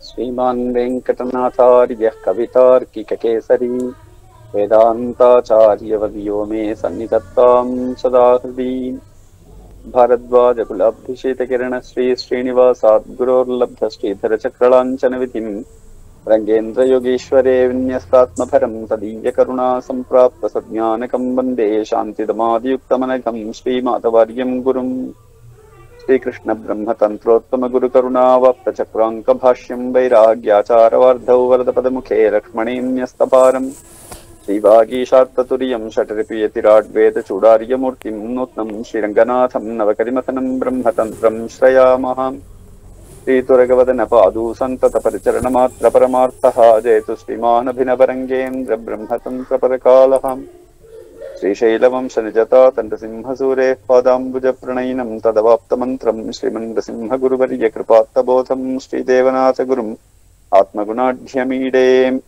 श्रीमान् वेङ्कटनाथार्यः कवितार्किककेसरी वेदान्ताचार्यवर्यो मे सन्निधत्तां सदा हृदि भारद्वाजकुलाब्धिशेतकिरणश्री श्रीनिवासाद्गुरोर्लब्धश्रीधरचक्रलाञ्छनविधिम् रङ्गेन्द्रयोगीश्वरे विन्यस्तात्मभरं तदीयकरुणा सम्प्राप्तसज्ञानकं वन्दे शान्तिदमादियुक्तमनघं श्रीमाधवार्यं गुरुम् श्रीकृष्णब्रह्मतन्त्रोत्तमगुरुकरुणावाप्तचक्राङ्कभाष्यं वैराग्याचारवार्धौ वरदपदमुखे लक्ष्मणीन्यस्तपारम् श्रीवागीशात्ततुर्यं षटरिपीयतिराड्वेदचूडार्यमूर्तिं नूत्नं श्रीरङ्गनाथं नवकरिमथनं ब्रह्मतन्त्रं श्रयामः श्रीतुरगवदनपादू सन्ततपरिचरणमात्रपरमार्थः जयतु श्रीमानभिनवरङ्गेन्द्रब्रह्मतन्त्रपरकालः श्रीशैलवंशनिजता तण्डसिंहसूरेः पादाम्बुजप्रणयिनं तदवाप्तमन्त्रं श्रीमन्दसिंहगुरुवर्यकृपात्तबोधं श्रीदेवनाथगुरुम् आत्मगुणाढ्यमीडे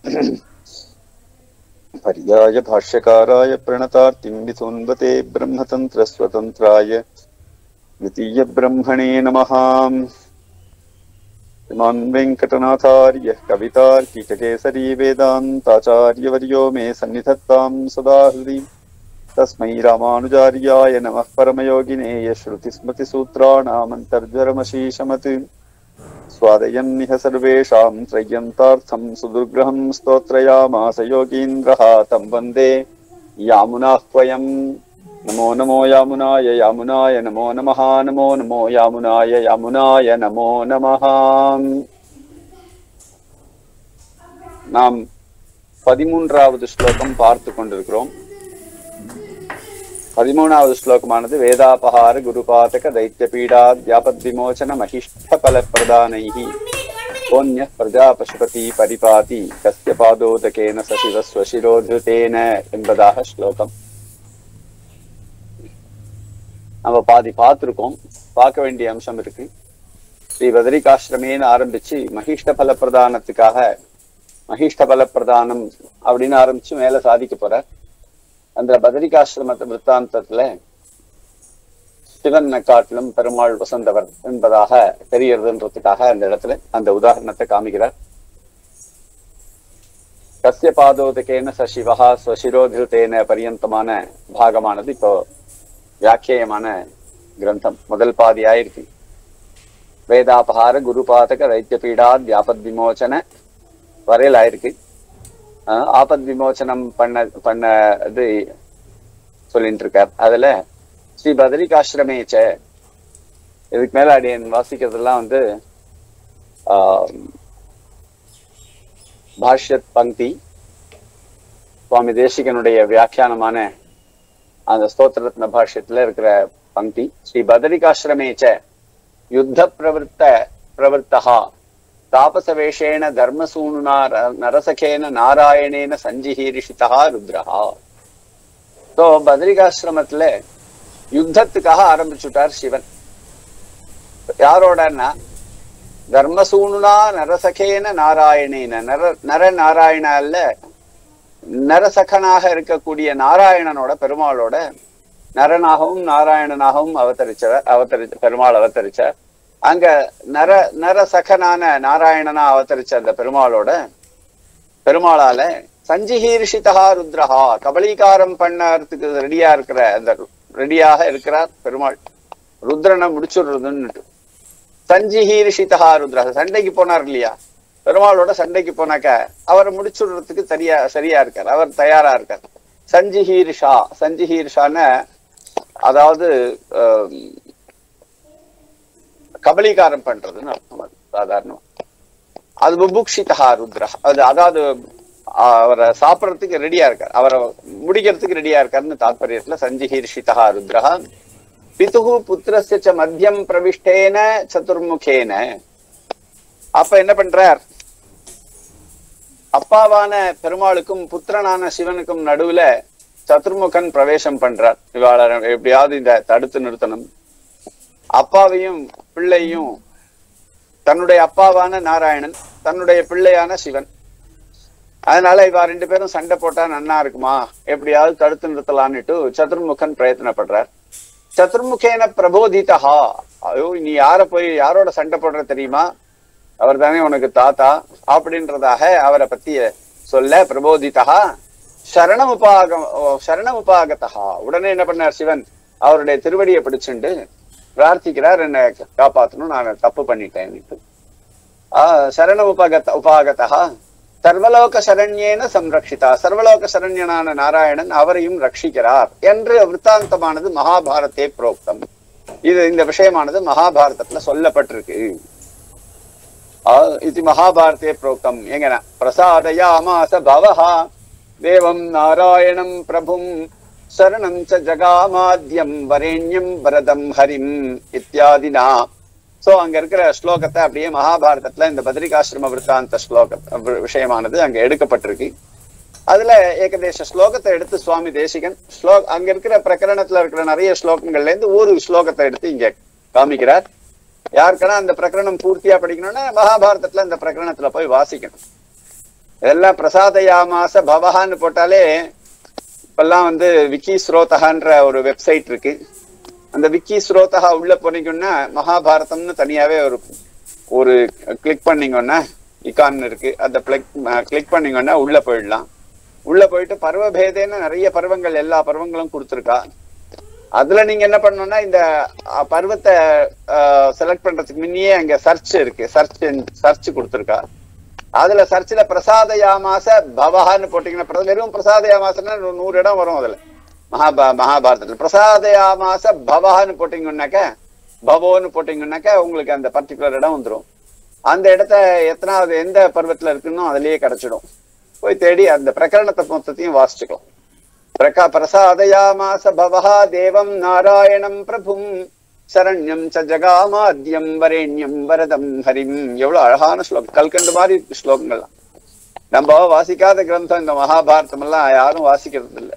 पर्याय भाष्यकाराय प्रणतार्तिं विसोन्वते ब्रह्मतन्त्रस्वतन्त्राय द्वितीयब्रह्मणे नमः श्रीमान् वेङ्कटनाथार्यः कवितार्किककेसरी वेदान्ताचार्यवर्यो मे सन्निधत्तां सदा हृदि तस्मै रामानुजार्याय नमः परमयोगिने यश्रुतिस्मृतिसूत्राणामन्तर्ज्वरमशीशमत् स्वादयन्निह सर्वेषां त्रय्यन्तार्थं सुदुर्ग्रहं स्तोत्रयामास योगीन्द्रः तं वन्दे यामुनाह्वयम् नमो नमो यामुनाय यामुनाय नमो नमः नमो नमो यामुनाय यामुनाय नमो நமः நாம் பதிமூன்றாவது ஸ்லோகம் பார்த்து கொண்டிருக்கிறோம் பதிமூணாவது ஸ்லோகமானது வேதாபகார குருபாதக தைத்திய பீடா வியாபத் விமோச்சன மகிஷ்ட பல பிரதானைஹி ஓன்ய பிரஜா பசுபதி பரிபாதி கஸ்ய பாதோதகேன சசிவ ஸ்வசிரோதுதேன என்பதாக ஸ்லோகம் நம்ம பாதி பார்த்திருக்கோம் பார்க்க வேண்டிய அம்சம் இருக்கு ஸ்ரீ பதரிகாசிரமேன்னு ஆரம்பிச்சு மகிஷ்ட பல பிரதானத்துக்காக மகிஷ்ட பல பிரதானம் அப்படின்னு ஆரம்பிச்சு மேல சாதிக்க போற அந்த பதரிகாசிரமத்தை விற்த்தாந்தத்துல சிவனை காட்டிலும் பெருமாள் வசந்தவர் என்பதாக தெரியறதுன்றதுக்காக அந்த இடத்துல அந்த உதாரணத்தை காமிக்கிறார் கசிய பாதோதகேன சசிவஹா ஸ்வசிரோதிருத்தேன பரியந்தமான பாகமானது இப்போ வியாக்கியமான கிரந்தம் முதல் பாதி ஆயிருக்கு வேதாபகார குருபாதக தைத்திய பீடா வியாபத் விமோச்சன வரையில் ஆயிருக்கு ஆபத் விமோச்சனம் பண்ண பண்ண இது சொல்லிட்டு இருக்கார் அதுல ஸ்ரீ பதரிகாசிரமேச்ச இதுக்கு மேல அடியன் வாசிக்கிறதெல்லாம் வந்து ஆஹ் பாஷ்யத் பங்கி சுவாமி தேசிகனுடைய வியாக்கியானமான அந்த ஸ்தோத்திரத்ன பாஷ்யத்துல இருக்கிற பங்கி ஸ்ரீ பதரிகாசிரமேச்ச யுத்த பிரவருத்த பிரவருத்தா தாபசவேஷேன தர்மசூனுனா நரசகேன நாராயணேன சஞ்சிஹீரிஷிதா ருத்ரஹா ஸோ பத்ரிகாசிரமத்துல யுத்தத்துக்காக ஆரம்பிச்சுட்டார் சிவன் யாரோடன்னா தர்மசூனுனா நரசகேன நாராயணேன நர நர நாராயணால நரசகனாக இருக்கக்கூடிய நாராயணனோட பெருமாளோட நரனாகவும் நாராயணனாகவும் அவதரிச்சவர் அவதரிச்ச பெருமாள் அவதரிச்சார் அங்க நர நரசகனான நாராயணனா அவதரிச்ச அந்த பெருமாளோட பெருமாளால சஞ்சிஹீர்ஷிதா ருத்ரஹா கபலீகாரம் பண்ணறதுக்கு ரெடியா இருக்கிற அந்த ரெடியாக இருக்கிறார் பெருமாள் ருத்ரனை முடிச்சுடுறதுன்னு சஞ்சிஹீர்ஷிதா ருத்ரஹா சண்டைக்கு போனார் இல்லையா பெருமாளோட சண்டைக்கு போனாக்க அவரை முடிச்சுடுறதுக்கு சரியா சரியா இருக்கார் அவர் தயாரா இருக்கார் சஞ்சிஹீர்ஷா சஞ்சிஹீர்ஷான அதாவது கபலீகாரம் பண்றதுன்னு அர்த்தம் அது சாதாரணமா அது புபுக்ஷிதா ருத்ரா அது அதாவது அவரை சாப்பிடறதுக்கு ரெடியா இருக்கார் அவரை முடிக்கிறதுக்கு ரெடியா இருக்காருன்னு தாத்பரியத்துல சஞ்சிஹீர்ஷிதா ருத்ரா பிதுகு புத்திரஸ்ய மத்தியம் பிரவிஷ்டேன சதுர்முகேன அப்ப என்ன பண்றார் அப்பாவான பெருமாளுக்கும் புத்திரனான சிவனுக்கும் நடுவுல சதுர்முகன் பிரவேசம் பண்றார் இவாள எப்படியாவது இந்த தடுத்து நிறுத்தணும் அப்பாவையும் பிள்ளையும் தன்னுடைய அப்பாவான நாராயணன் தன்னுடைய பிள்ளையான சிவன் அதனால இவா ரெண்டு பேரும் சண்டை போட்டா நன்னா இருக்குமா எப்படியாவது தடுத்து நிறுத்தலான்னுட்டு சதுர்முகன் பிரயத்தனப்படுறார் சதுர்முகேன பிரபோதிதா ஐயோ நீ யார போய் யாரோட சண்டை போடுற தெரியுமா அவர் தானே உனக்கு தாத்தா அப்படின்றதாக அவரை பத்தி சொல்ல பிரபோதிதா சரணமுபாக சரணமுபாகதா உடனே என்ன பண்ணார் சிவன் அவருடைய திருவடியை பிடிச்சுண்டு பிரார்த்திக்கிறார் என்னை காப்பாத்தணும் நான் தப்பு பண்ணிட்டேன் சரண உபகத உபாகதா சர்வலோக சரண்யேன சம்ரக்ஷிதா சர்வலோக சரண்யனான நாராயணன் அவரையும் ரட்சிக்கிறார் என்று விற்த்தாந்தமானது மகாபாரதே புரோக்தம் இது இந்த விஷயமானது மகாபாரதத்துல சொல்லப்பட்டிருக்கு இது மகாபாரதே புரோக்தம் எங்கன பிரசாதயாமாச பவஹா தேவம் நாராயணம் பிரபும் சரணம் ச ஜகாமாத்யம் வரேண்யம் வரதம் ஹரிம் இத்தியாதினா சோ அங்க இருக்கிற ஸ்லோகத்தை அப்படியே மகாபாரதத்துல இந்த பத்ரிகாசிரம விற்த்தாந்த ஸ்லோக விஷயமானது அங்க எடுக்கப்பட்டிருக்கு அதுல ஏகதேச ஸ்லோகத்தை எடுத்து சுவாமி தேசிகன் ஸ்லோ அங்க இருக்கிற பிரகரணத்துல இருக்கிற நிறைய ஸ்லோகங்கள்ல இருந்து ஒரு ஸ்லோகத்தை எடுத்து இங்க காமிக்கிறார் யாருக்கெல்லாம் அந்த பிரகரணம் பூர்த்தியா படிக்கணும்னா மகாபாரதத்துல இந்த பிரகரணத்துல போய் வாசிக்கணும் இதெல்லாம் பிரசாதயாமாச பவஹான்னு போட்டாலே இப்பெல்லாம் வந்து விக்கி ஸ்ரோதகான்ற ஒரு வெப்சைட் இருக்கு அந்த விக்கி ஸ்ரோதகா உள்ள போனீங்கன்னா மகாபாரதம்னு தனியாவே ஒரு ஒரு கிளிக் பண்ணீங்கன்னா இக்கான் இருக்கு அந்த கிளிக் பண்ணீங்கன்னா உள்ள போயிடலாம் உள்ள போயிட்டு பருவ பேதேன்னு நிறைய பருவங்கள் எல்லா பருவங்களும் கொடுத்துருக்கா அதுல நீங்க என்ன பண்ணணும்னா இந்த பருவத்தை செலக்ட் பண்றதுக்கு முன்னையே அங்க சர்ச் இருக்கு சர்ச் சர்ச் கொடுத்துருக்கா அதுல சர்ச்சில் பிரசாதயாமாச பவஹான்னு போட்டீங்கன்னா வெறும் பிரசாதயாமாசன்னா நூறு இடம் வரும் அதுல மகாபா மகாபாரதத்துல பிரசாதயாமாச பவஹான்னு போட்டீங்கன்னாக்க பவோன்னு போட்டீங்கன்னாக்க உங்களுக்கு அந்த பர்டிகுலர் இடம் வந்துடும் அந்த இடத்த எத்தனாவது எந்த பருவத்துல இருக்குன்னு அதுலயே கிடைச்சிடும் போய் தேடி அந்த பிரகரணத்தை மொத்தத்தையும் வாசிச்சுக்கலாம் பிரகா பிரசாதயாமாச பவஹா தேவம் நாராயணம் பிரபும் சரண்யம் ச ஜகாமாத்யம் வரேண்யம் வரதம் ஹரிம் எவ்வளவு அழகான ஸ்லோகம் கல்கண்டு மாதிரி ஸ்லோகங்கள்லாம் நம்ம வாசிக்காத கிரந்தம் இந்த மகாபாரதம் எல்லாம் யாரும் வாசிக்கிறது இல்லை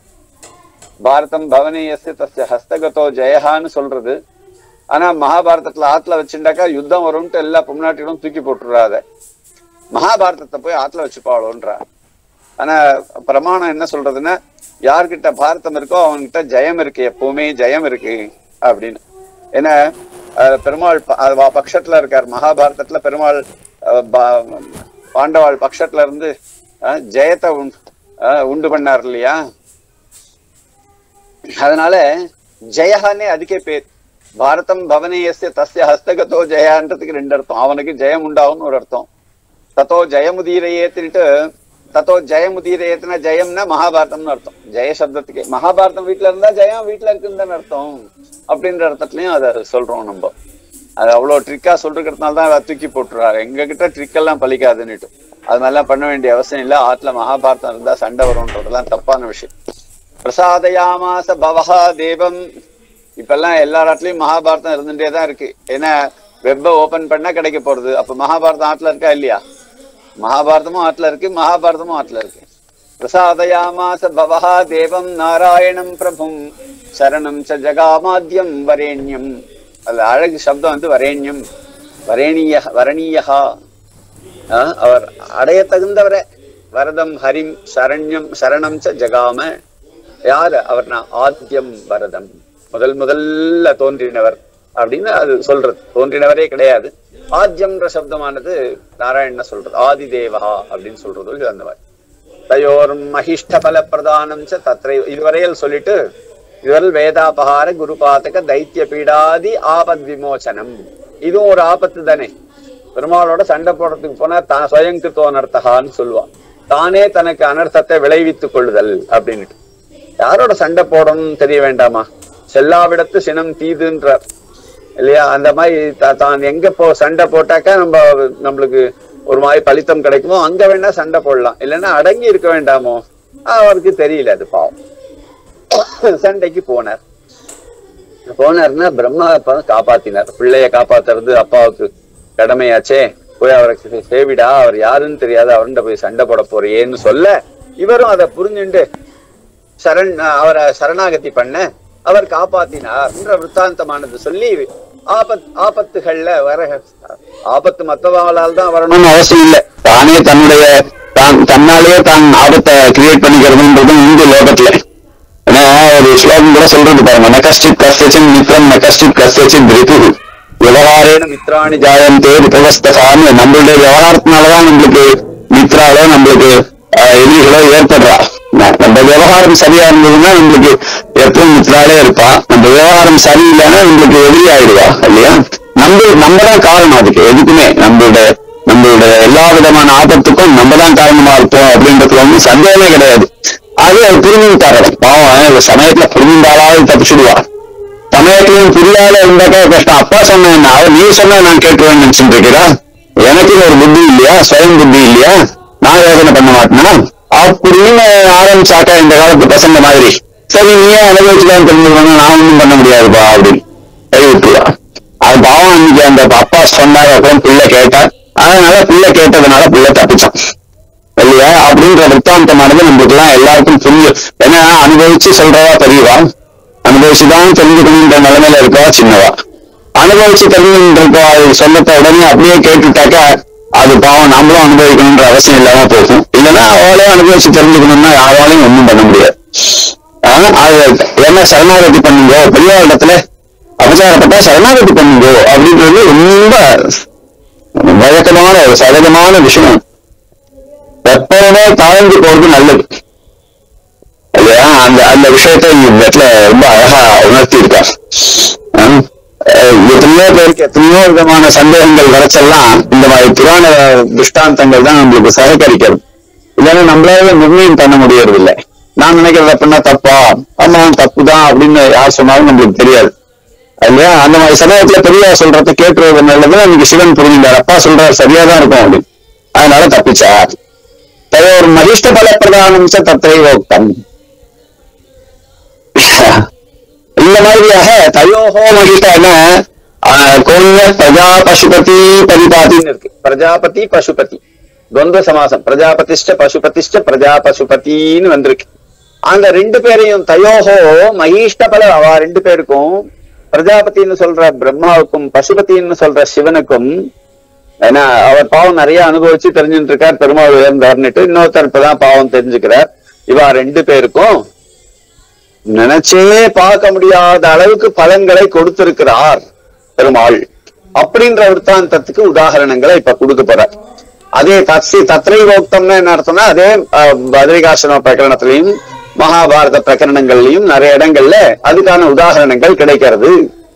பாரதம் பவனீயசு தஸ்ய ஹஸ்தகத்தோ ஜெயஹான்னு சொல்றது ஆனா மகாபாரதத்துல ஆத்துல வச்சுட்டாக்கா யுத்தம் வரும்ட்டு எல்லா பொம்நாட்டிகளும் தூக்கி போட்டுறாத மகாபாரதத்தை போய் ஆத்துல வச்சுப்பாளோன்றா ஆனா பிரமாணம் என்ன சொல்றதுன்னா யார்கிட்ட பாரதம் இருக்கோ அவன்கிட்ட ஜெயம் இருக்கு எப்பவுமே ஜெயம் இருக்கு அப்படின்னு ஏன்னா பெருமாள் பட்சத்துல இருக்கார் மகாபாரதத்துல பெருமாள் பாண்டவாள் பட்சத்துல இருந்து ஜெயத்தை உண்டு பண்ணார் இல்லையா அதனால ஜெயஹானே அதுக்கே பேர் பாரதம் பவனேயஸ்ய தஸ்ய ஹஸ்தகத்தோ ஜெயான்றதுக்கு ரெண்டு அர்த்தம் அவனுக்கு ஜெயம் உண்டாகும்னு ஒரு அர்த்தம் தத்தோ ஜெயமுதீரையேத்துட்டு தத்தோ ஜெயமுதீரையத்துனா ஜெயம்னா மகாபாரதம்னு அர்த்தம் ஜெய சப்தத்துக்கு மகாபாரதம் வீட்டுல இருந்தா ஜெயம் வீட்டுல இருக்குன்னு அர்த்தம் அப்படின்ற அர்த்தத்துலயும் அதை சொல்றோம் நம்ம அது அவ்வளவு ட்ரிக்கா சொல்றதுனால தான் அதை தூக்கி போட்டுறாரு எங்க கிட்ட ட்ரிக் எல்லாம் பலிக்காதுன்னுட்டு அது மாதிரிலாம் பண்ண வேண்டிய அவசியம் இல்லை ஆத்துல மகாபாரதம் இருந்தா சண்டை வரும்ன்றதெல்லாம் தப்பான விஷயம் பிரசாதயாமாச பவஹா தேவம் இப்பெல்லாம் எல்லா இடத்துலயும் மகாபாரதம் இருந்துட்டே தான் இருக்கு ஏன்னா வெப்ப ஓபன் பண்ணா கிடைக்க போறது அப்ப மகாபாரதம் ஆத்துல இருக்கா இல்லையா மகாபாரதமும் ஆத்துல இருக்கு மகாபாரதமும் ஆத்துல இருக்கு பிரசாதயாமாச பவஹா தேவம் நாராயணம் பிரபும் சரணம் ச ஜகாமாத்யம் வரேண்யம் அது அழகு சப்தம் வந்து வரேண்யம் வரேணிய வரணியகா அவர் அடைய தகுந்தவரை வரதம் ஹரிம் சரண்யம் சரணம் ச ஜகாம யாரு அவர் நான் ஆத்தியம் வரதம் முதல் முதல்ல தோன்றினவர் அப்படின்னு அது சொல்றது தோன்றினவரே கிடையாது ஆத்தியம்ன்ற சப்தமானது நாராயண சொல்றது ஆதி தேவா அப்படின்னு சொல்றது அந்த மாதிரி தயோர் மகிஷ்ட பல பிரதானம் ச தத்ரை இதுவரையில் சொல்லிட்டு இதுவரை வேதாபகார குருபாத்தக தைத்திய பீடாதி ஆபத் விமோசனம் இதுவும் ஒரு ஆபத்து தானே பெருமாளோட சண்டை போடுறதுக்கு போனா தான் சுயங்கிருத்தோ அனர்த்தகான்னு சொல்லுவான் தானே தனக்கு அனர்த்தத்தை விளைவித்துக் கொள்ளுதல் அப்படின்னுட்டு யாரோட சண்டை போடணும்னு தெரிய வேண்டாமா செல்லாவிடத்து சினம் தீதுன்றார் இல்லையா அந்த மாதிரி தான் எங்க போ சண்டை போட்டாக்கா நம்ம நம்மளுக்கு ஒரு மாதிரி பலித்தம் கிடைக்குமோ அங்க வேணா சண்டை போடலாம் இல்லைன்னா அடங்கி இருக்க வேண்டாமோ அவருக்கு தெரியல அது பாவம் சண்டைக்கு போனார் போனார்னா பிரம்மா காப்பாத்தினார் பிள்ளைய காப்பாத்துறது அப்பாவுக்கு கடமையாச்சே போய் அவருக்கு சேவிடா அவர் யாருன்னு தெரியாது அவர்கிட்ட போய் சண்டை போட போறியேன்னு சொல்ல இவரும் அதை புரிஞ்சுண்டு சரண் அவரை சரணாகதி பண்ண அவர் காப்பாத்தினார்ன்ற விற்த்தாந்தமானது சொல்லி ஆபத் ஆபத்துகள்ல வர ஆபத்து மத்தவங்களால் தான் வரணும்னு அவசியம் இல்லை தானே தன்னுடைய தான் தன்னாலேயே தான் ஆபத்தை கிரியேட் பண்ணிக்கிறதுன்றது இந்து லோகத்துல ஏன்னா ஒரு ஸ்லோகம் கூட சொல்றது பாருங்க நகஸ்டித் கஸ்தச்சின் மித்ரம் நகஸ்டித் கஸ்தச்சின் ரித்து விவகாரேன மித்ராணி ஜாயந்தே விபவஸ்தகான்னு நம்மளுடைய விவகாரத்தினாலதான் நம்மளுக்கு மித்ராலோ நம்மளுக்கு ஆஹ், எதிரிகளோ ஏற்படுறா ந- நம்ம விவகாரம் சரியா இருந்ததுன்னா நம்மளுக்கு எப்பவும் மித்ராலே இருப்பா நம்ம விவகாரம் சரியில்லைன்னா நம்மளுக்கு எதிரி ஆயிடுவா இல்லையா நம்ம நம்ம தான் காரணம் அதுக்கு எதுக்குமே நம்மளுடைய நம்மளுடைய எல்லா விதமான ஆபத்துக்கும் நம்ம தான் காரணமா இருப்போம் அப்படின்றதுல வந்து சந்தேகமே கிடையாது அது அது புரிஞ்சுட்டாரன் பாவம் இந்த சமயத்துல புரிஞ்சாலாவது தப்பிச்சுடுவா சமயத்திலையும் புரியாத இருந்தாக்கா கஷ்டம் அப்பா சொன்னேன் அவர் நீ சொன்னா நான் கேட்டுருவேன் நினைச்சுட்டு இருக்கிறா எனக்கு ஒரு புத்தி இல்லையா சுயம் புத்தி இல்லையா நான் யோசனை பண்ண மாட்டேனா அப்படின்னு ஆரம்பிச்சாக்கா இந்த காலத்து பசங்க மாதிரி சரி நீயே அனுபவிச்சுதான் தெரிஞ்சுக்கணும் நான் ஒண்ணும் பண்ண முடியாதுப்பா அப்படின்னு கை விட்டுருவா அது பாவம் அன்னைக்கு அந்த அப்பா சொன்னார் அப்புறம் பிள்ளை கேட்டார் அதனால பிள்ளை கேட்டதுனால பிள்ளை தப்பிச்சான் இல்லையா அப்படின்ற வித்தாந்தமானது நம்மளுக்கு எல்லாம் எல்லாருக்கும் புரியும் ஏன்னா அனுபவிச்சு சொல்றவா பெரியவா அனுபவிச்சுதான் தெரிஞ்சுக்கணுன்ற நிலைமையில இருக்கவா சின்னவா அனுபவிச்சு தெரிஞ்சுக்கிட்டு அது சொன்னத உடனே அப்படியே கேட்டுட்டாக்கா அது பாவம் நாமளும் அனுபவிக்கணுன்ற அவசியம் இல்லாம போகும் இல்லைன்னா அவளே அனுபவிச்சு தெரிஞ்சுக்கணும்னா யாராலையும் ஒண்ணும் பண்ண முடியாது ஆனா, அது என்ன சரணாகதி பண்ணுங்கோ பெரிய இடத்துல அபச்சாரப்பட்டா சரணாகதி பண்ணுங்கோ அப்படின்றது ரொம்ப வழக்கமான ஒரு சகஜமான விஷயம் எப்பவுமே தாழ்ந்து போறது நல்லது இல்லையா அந்த அந்த விஷயத்தை இந்த இடத்துல ரொம்ப அழகா உணர்த்தி இருக்கார் ஹம், அஹ் எத்தனையோ பேருக்கு எத்தனையோ விதமான சந்தேகங்கள் வரச்செல்லாம் இந்த மாதிரி புராண திருஷ்டாந்தங்கள் தான் நம்மளுக்கு சககரிக்கிறது இல்லைன்னா நம்மளால நிர்ணயம் பண்ண முடியறது இல்லை நான் நினைக்கிறத பண்ணா தப்பா ஆமா தப்பு தான் அப்படின்னு யார் சொன்னாலும் நம்மளுக்கு தெரியாது இல்லையா அந்த மாதிரி சமயத்துல பெரியவா சொல்றத கேட்டுறது நல்லது அன்னைக்கு சிவன் புரிஞ்சுட்டார் அப்பா சொல்றாரு சரியா தான் இருக்கும் அப்படின்னு அதனால தப்பிச்சார் தயோர் மகிஷ்ட பல பிரதானம் ச தத்தைவோக்தம் இந்த மாதிரியாக தயோஹோ மகிஷ்டன கோண்ய பிரஜா பசுபதி பரிபாதின்னு இருக்கு பிரஜாபதி பசுபதி துவந்த சமாசம் பிரஜாபதிஷ்ட பசுபதிஷ்ட பிரஜா பசுபதின்னு வந்திருக்கு அந்த ரெண்டு பேரையும் தயோஹோ மகிஷ்ட பல அவ ரெண்டு பேருக்கும் பிரஜாபதின்னு சொல்ற பிரம்மாவுக்கும் பசுபதின்னு சொல்ற சிவனுக்கும் ஏன்னா அவர் பாவம் நிறைய அனுபவிச்சு தெரிஞ்சுட்டு இருக்கார் பெருமாள் உயர்ந்தார்னுட்டு இன்னொருத்தர் இப்பதான் பாவம் தெரிஞ்சுக்கிறார் இவா ரெண்டு பேருக்கும் நினைச்சே பார்க்க முடியாத அளவுக்கு பலன்களை கொடுத்திருக்கிறார் பெருமாள் அப்படின்ற விற்த்தாந்தத்துக்கு உதாகரணங்களை இப்ப கொடுக்க போறார் அதே தத்சி தத்ரை வோக்தம்னா என்ன அர்த்தம்னா அதே அஹ், பத்ரிகாசன பிரகரணத்திலையும் மகாபாரத பிரகரணங்கள்லயும் நிறைய இடங்கள்ல அதுக்கான உதாகரணங்கள் கிடைக்கிறது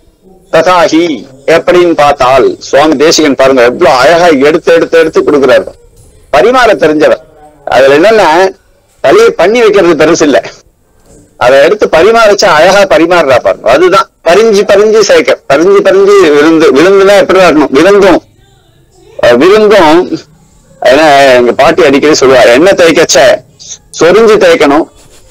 ததாகி எப்படின்னு பார்த்தால் சுவாமி தேசிகன் பாருங்க எவ்வளவு அழகா எடுத்து எடுத்து எடுத்து கொடுக்குறாரு பரிமாற தெரிஞ்சவர் அதுல என்னன்னா தலையை பண்ணி வைக்கிறது பெருசு இல்ல அதை எடுத்து பரிமாறிச்சா அழகா பரிமாறுறா பாருங்க அதுதான் பரிஞ்சு பரிஞ்சு சேர்க்க பரிஞ்சு பரிஞ்சு விருந்து விருந்துனா எப்படி இருக்கணும் விருந்தும் அஹ் விருந்தும் ஏன்னா எங்க பாட்டி அடிக்கடி சொல்லுவாரு என்ன தேய்க்கச்ச சொரிஞ்சு தேய்க்கணும்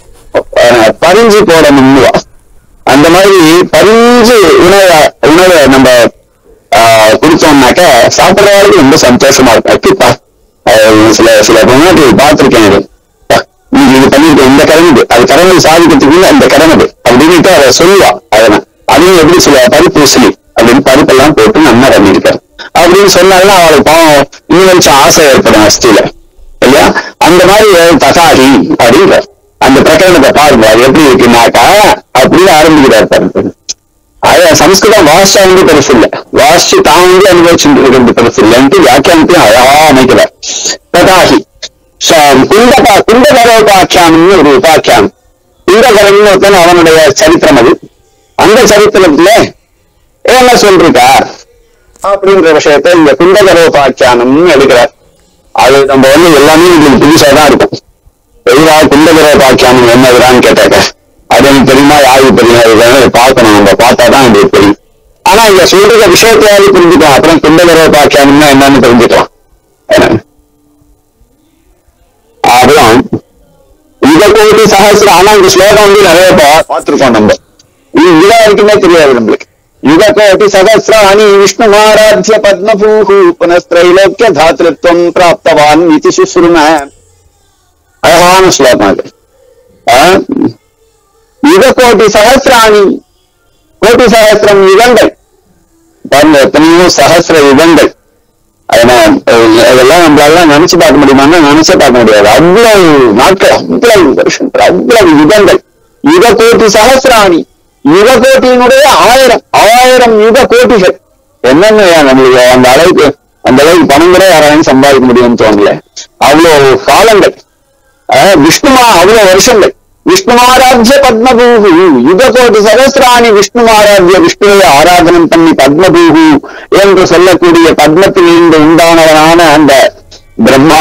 அஹ் பரிஞ்சு போடணும்னுவா அந்த மாதிரி பரிஞ்சு உணவை உணவை நம்ம ஆஹ் கொடுத்தோம்னாக்க சாப்பிடுறவங்களுக்கு ரொம்ப சந்தோஷமா இருக்கும் எப்படிப்பா ஆஹ் சில சில பொண்ணாட்டி பார்த்திருக்கேன் இது அப்பா, நீங்க இது பண்ணிருக்க இந்த கடமை அது கடமை சாதிக்கிறதுக்குள்ள அந்த கடமை அப்படின்னுட்டு அதை சொல்லுவா அதனை அதையும் எப்படி சொல்லுவா பருப்பு உசிலி அப்படின்னு பருப்பெல்லாம் போட்டு நல்லா பண்ணிருக்காரு அப்படின்னு சொன்னாலும் அவளுக்கு பாவம் இன்னும் கொஞ்சம் ஆசை ஏற்படும் அஸ்தியில இல்லையா அந்த மாதிரி தகாரி அப்படின்ற அந்த பிரகரணத்தை பாருங்க அது எப்படி இருக்குன்னாக்கா அப்படின்னு ஆரம்பிக்கிறார் பாருங்க அது சம்ஸ்கிருதம் வாசிச்சா வந்து பெருசு இல்ல வாசிச்சு தான் வந்து அனுபவிச்சுட்டு இருக்கிறது பெருசு இல்லைன்ட்டு வியாக்கியானத்தையும் அழகா அமைக்கிறார் ததாகி ச- குண்டபா குண்டகரோபாக்கியானம்னு ஒரு உபாக்கியானம் குண்டகரன் ஒருத்தன் அவனுடைய சரித்திரம் அது அந்த சரித்திரத்துல என்ன சொல்லிருக்கா அப்படின்ற விஷயத்தை இந்த குண்டகரோபாக்கியானம்னு எடுக்கிறார் அது நம்ம வந்து எல்லாமே உங்களுக்கு புதுசா தான் இருக்கும் பெரியவா குண்டகரோபாக்கியானம் என்னதுறான்னு கேட்டாக்க அது எனக்கு தெரியுமா யாருக்கு தெரியுமா இதுன்னு பார்க்கணும் நம்ம பார்த்தா தான் உங்களுக்கு தெரியும் ஆனா இங்க சொல்ற விஷயத்தையாவது புரிஞ்சுக்கலாம் அப்புறம் குண்டகரோபாக்கியானம்னா என்னன்னு தெரிஞ்சுக்கலாம் என்ன? அப்புறம் இத கோடி சகசிரம் ஆனா இந்த ஸ்லோகம் வந்து நிறைய பா- பார்த்திருக்கோம் நம்ம இது இத வரைக்குமே தெரியாது நம்மளுக்கு யுக கோட்டி சகசிராணி விஷ்ணு ஆராத்திய பத்மபூஹு புனஸ்திரைலோக்கிய தாத்திருத்வம் பிராப்தவான் இதி சுஸ்ரும அழகான ஸ்லோகம் அது ஆ? யுக கோட்டி சகசிராணி கோட்டி சகசிரம் யுகங்கள் பாருங்க எத்தனையோ சகசிர யுகங்கள் அதனால் அஹ், அதெல்லாம் நம்மளால நினைச்சு பார்க்க முடியுமான்னா நினைச்சே பார்க்க முடியாது அவ்வளவு நாட்கள் அவ்வளவு வருஷங்கள் அவ்வளவு யுகங்கள் யுக கோட்டி சகசிராணி யுக கோட்டியினுடைய ஆயிரம் ஆயிரம் யுக கோட்டிகள் என்னன்னு நம்மளுக்கு அந்த அளவுக்கு அந்த அளவுக்கு பணம் கூட யாராலையும் சம்பாதிக்க முடியும்னு தோணல அவ்வளவு காலங்கள் அஹ் விஷ்ணுமா அவ்வளவு வருஷங்கள் விஷ்ணுமாராத்திய பத்மபூகு யுக கோடி சகசிராணி விஷ்ணுமாராத்திய விஷ்ணுவை ஆராதனம் பண்ணி பத்மபூகு என்று சொல்லக்கூடிய பத்மத்திலிருந்து உண்டானவனான அந்த பிரம்மா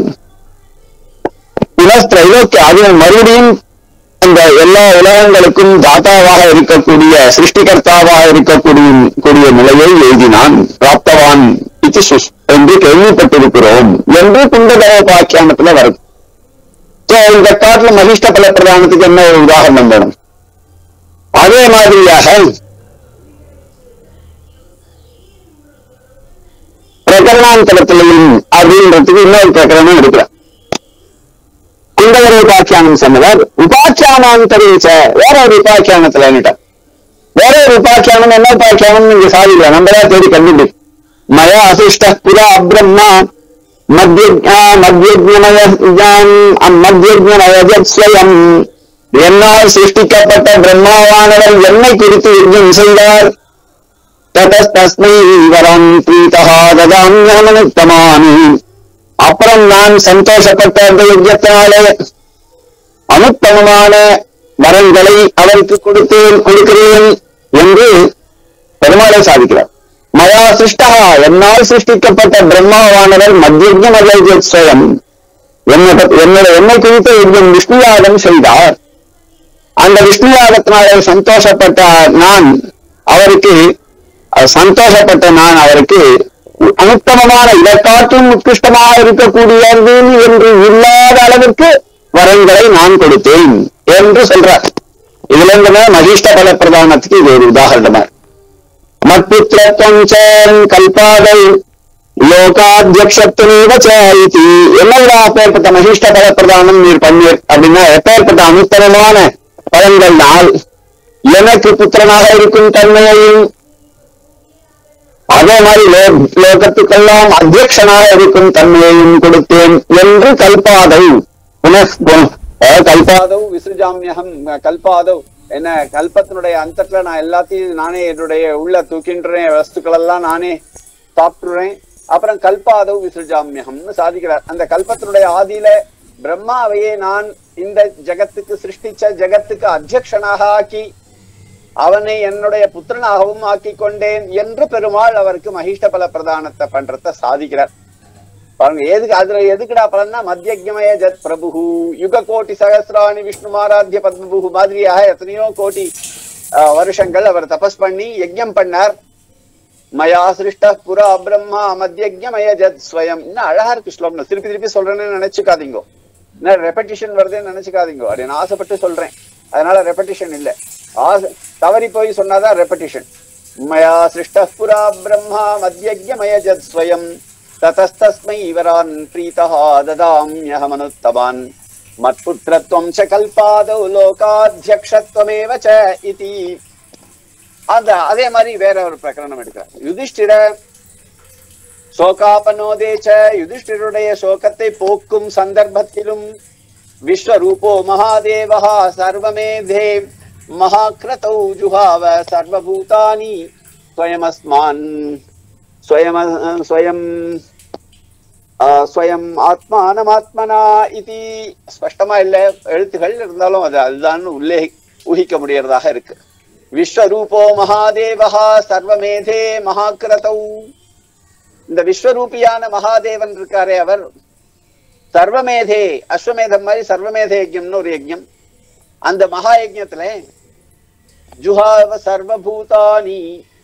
புனஸ்திரைலோக்கிய அது மறுபடியும் அந்த எல்லா உலகங்களுக்கும் தாத்தாவாக இருக்கக்கூடிய சிருஷ்டிகர்த்தாவாக இருக்கக்கூடிய கூடிய நிலையை எழுதினான் பிராப்தவான் இது சுஸ் என்று கேள்விப்பட்டிருக்கிறோம் என்று குண்டதரோபாக்கியானத்துல வருது So, இந்த காட்டுல மகிஷ்ட பல பிரதானத்துக்கு என்ன ஒரு உதாரணம் வேணும் அதே மாதிரியாக பிரகரணாந்தரத்திலையும் அப்படின்றதுக்கு இன்னொரு பிரகரணம் இருக்கிறார் குண்டவரை உபாக்கியானம் சொன்னவர் உபாக்கியானாந்தரீச்ச வேற ஒரு உபாக்கியானத்துல என்னட்டார் வேற ஒரு உபாக்கியானம் என்ன உபாக்கியானம் நீங்க சாதிக்கல நம்மளா தேடி கண்டுபிடி மயா அசிஷ்ட புரா பிரம்மா மத்தியஜ்ஞமயம் என்னால் சிருஷ்டிக்கப்பட்ட பிரம்மாவானவர் என்னை குறித்து யஜ்ஞம் செய்தார் ததஸ்தஸ்மை வரம் பிரீதா ததாமியமனுத்தமானி அப்புறம் நான் சந்தோஷப்பட்ட அந்த யஜ்யத்தினாலே அனுத்தமமான வரங்களை அவருக்கு கொடுத்தேன் கொடுக்கிறேன் என்று பெருமாளை சாதிக்கிறார் மயா சிருஷ்டா என்னால் சிருஷ்டிக்கப்பட்ட பிரம்மாவானவர் மத்தியஜம் ஸ்வயம் என்னை பத்தி- என்னோட என்னை குறித்த யஜ்யம் விஷ்ணு யாகம் செய்தார் அந்த விஷ்ணு யாகத்தினாலே சந்தோஷப்பட்ட நான் அவருக்கு அஹ், சந்தோஷப்பட்ட நான் அவருக்கு அனுத்தமமான இதற்காற்றும் உத்கிருஷ்டமாக இருக்கக்கூடியது என்று இல்லாத அளவிற்கு வரங்களை நான் கொடுத்தேன் என்று சொல்றார் இதுல இருந்து மகிஷ்ட பல பிரதானத்துக்கு இது ஒரு உதாரணமா இருக்கு. மத்புத்திரத்வம் ச கல்பாதை லோகாத்தியக்ஷத்துவ இது என்னவிடா அப்பேற்பட்ட மகிஷ்ட பல பிரதானம் நீர் பண்ணீர் அப்படின்னா எப்பேற்பட்ட அனுத்தரமான பலன்கள்னால் எனக்கு புத்திரனாக இருக்கும் தன்மையையும் அதே மாதிரி லோ- லோகத்துக்கெல்லாம் அத்தியக்ஷனாக இருக்கும் தன்மையையும் கொடுத்தேன் என்று கல்பாதை புனஸ் புன- அஹ் கல்பா கல்பாதவ் விசுஜாமியகம் கல்பாதவ் என்ன கல்பத்தினுடைய அந்தத்துல நான் எல்லாத்தையும் நானே என்னுடைய உள்ள தூக்கின்றேன் வஸ்துக்கள் எல்லாம் நானே சாப்பிட்டுறேன் அப்புறம் கல்பாதவ் விசுஜாமியகம்னு சாதிக்கிறார் அந்த கல்பத்தினுடைய ஆதியில பிரம்மாவையே நான் இந்த ஜகத்துக்கு சிருஷ்டிச்ச ஜகத்துக்கு அத்தியக்ஷனாக ஆக்கி அவனை என்னுடைய புத்திரனாகவும் ஆக்கி கொண்டேன் என்று பெருமாள் அவருக்கு மகிஷ்ட பல பிரதானத்தை பண்றத சாதிக்கிறார் பாருங்க எதுக்கு அதுல எதுக்குடா பலன்னா மத்தியஜமய ஜத் பிரபு யுக கோட்டி சகசிராணி விஷ்ணுமாராத்திய பத்மபுகு மாதிரியாக எத்தனையோ கோடி ஆஹ், வருஷங்கள் அவர் தபஸ் பண்ணி யஜ்ஞம் பண்ணார் மயா சிருஷ்ட புரா பிரம்மா மத்தியஜமய ஜத் ஸ்வயம் இன்னும் அழகா இருக்கு ஸ்லோகம் திருப்பி திருப்பி சொல்றேன்னு நினைச்சுக்காதீங்க என்ன ரெப்படிஷன் வருதுன்னு நினைச்சுக்காதீங்க அப்படி நான் ஆசைப்பட்டு சொல்றேன் அதனால ரெப்படிஷன் இல்ல ஆசை தவறி போய் சொன்னாதான் ரெப்படிஷன் மயா சிருஷ்ட புரா பிரம்மா மத்தியஜமய ஜத் ஸ்வயம் ததஸ்தஸ்மை இவரான் பிரீதா ததாம்யஹமனுத்தமான் மத்புத்திரத்வம் ச கல்பாதௌ லோகாத்யக்ஷத்வமேவ ச இதி அந்த அதே மாதிரி வேற ஒரு பிரகரணம் எடுக்கிறார் யுதிஷ்டிர சோகாபனோதேச்ச யுதிஷ்டிருடைய சோகத்தை போக்கும் சந்தர்ப்பத்திலும் விஸ்வரூபோ மகாதேவஹா சர்வமேதே மகாக்கிரதௌ ஜுஹாவ சர்வபூதானி ஸ்வயமஸ்மான் ஸ்வயம் ஸ்வயம் ஆ, ஸ்வயம் ஆத்மானமாத்மனா இது ஸ்பஷ்டமா இல்ல எழுத்துகள் இருந்தாலும் அது அதுதான் உள்ளே ஊகிக்க முடியறதாக இருக்கு விஸ்வரூபோ மகாதேவஹா சர்வமேதே மகாக்கிரதௌ இந்த விஸ்வரூபியான மகாதேவன் இருக்காரே அவர் சர்வமேதே அஸ்வமேதம் மாதிரி சர்வமேத யஜ்யம்னு ஒரு யஜ்யம் அந்த மகா யஜ்யத்துல ஜுஹாவ சர்வபூதானி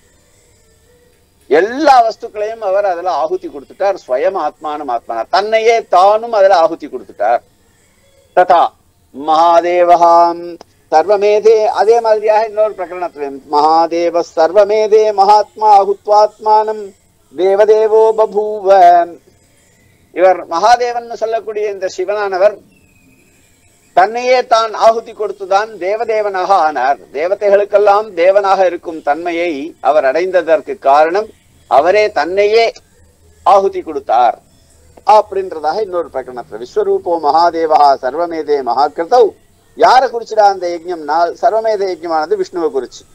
எல்லா வஸ்துக்களையும் அவர் அதுல ஆகுதி கொடுத்துட்டார் ஸ்வயம் ஆத்மானம் ஆத்மானா தன்னையே தானும் அதுல ஆகுதி கொடுத்துட்டார் ததா மகாதேவஹாம் சர்வமேதே அதே மாதிரியாக இன்னொரு பிரகரணத்துல மகாதேவ சர்வமேதே மகாத்மா அகுத்வாத்மானம் தேவதேவோ பபூவ இவர் மகாதேவன் சொல்லக்கூடிய இந்த சிவனானவர் தன்னையே தான் ஆகுதி கொடுத்துதான் தேவதேவனாக ஆனார் தேவதைகளுக்கெல்லாம் தேவனாக இருக்கும் தன்மையை அவர் அடைந்ததற்கு காரணம் அவரே தன்னையே ஆகுதி கொடுத்தார் அப்படின்றதாக இன்னொரு பிரகடனத்துல விஸ்வரூபோ மகாதேவா சர்வமேதே மகாகிருதௌ யாரை குறிச்சுடா அந்த யஜ்ஞம்னால் சர்வமேத யஜ்ஞமானது விஷ்ணுவை குறிச்சு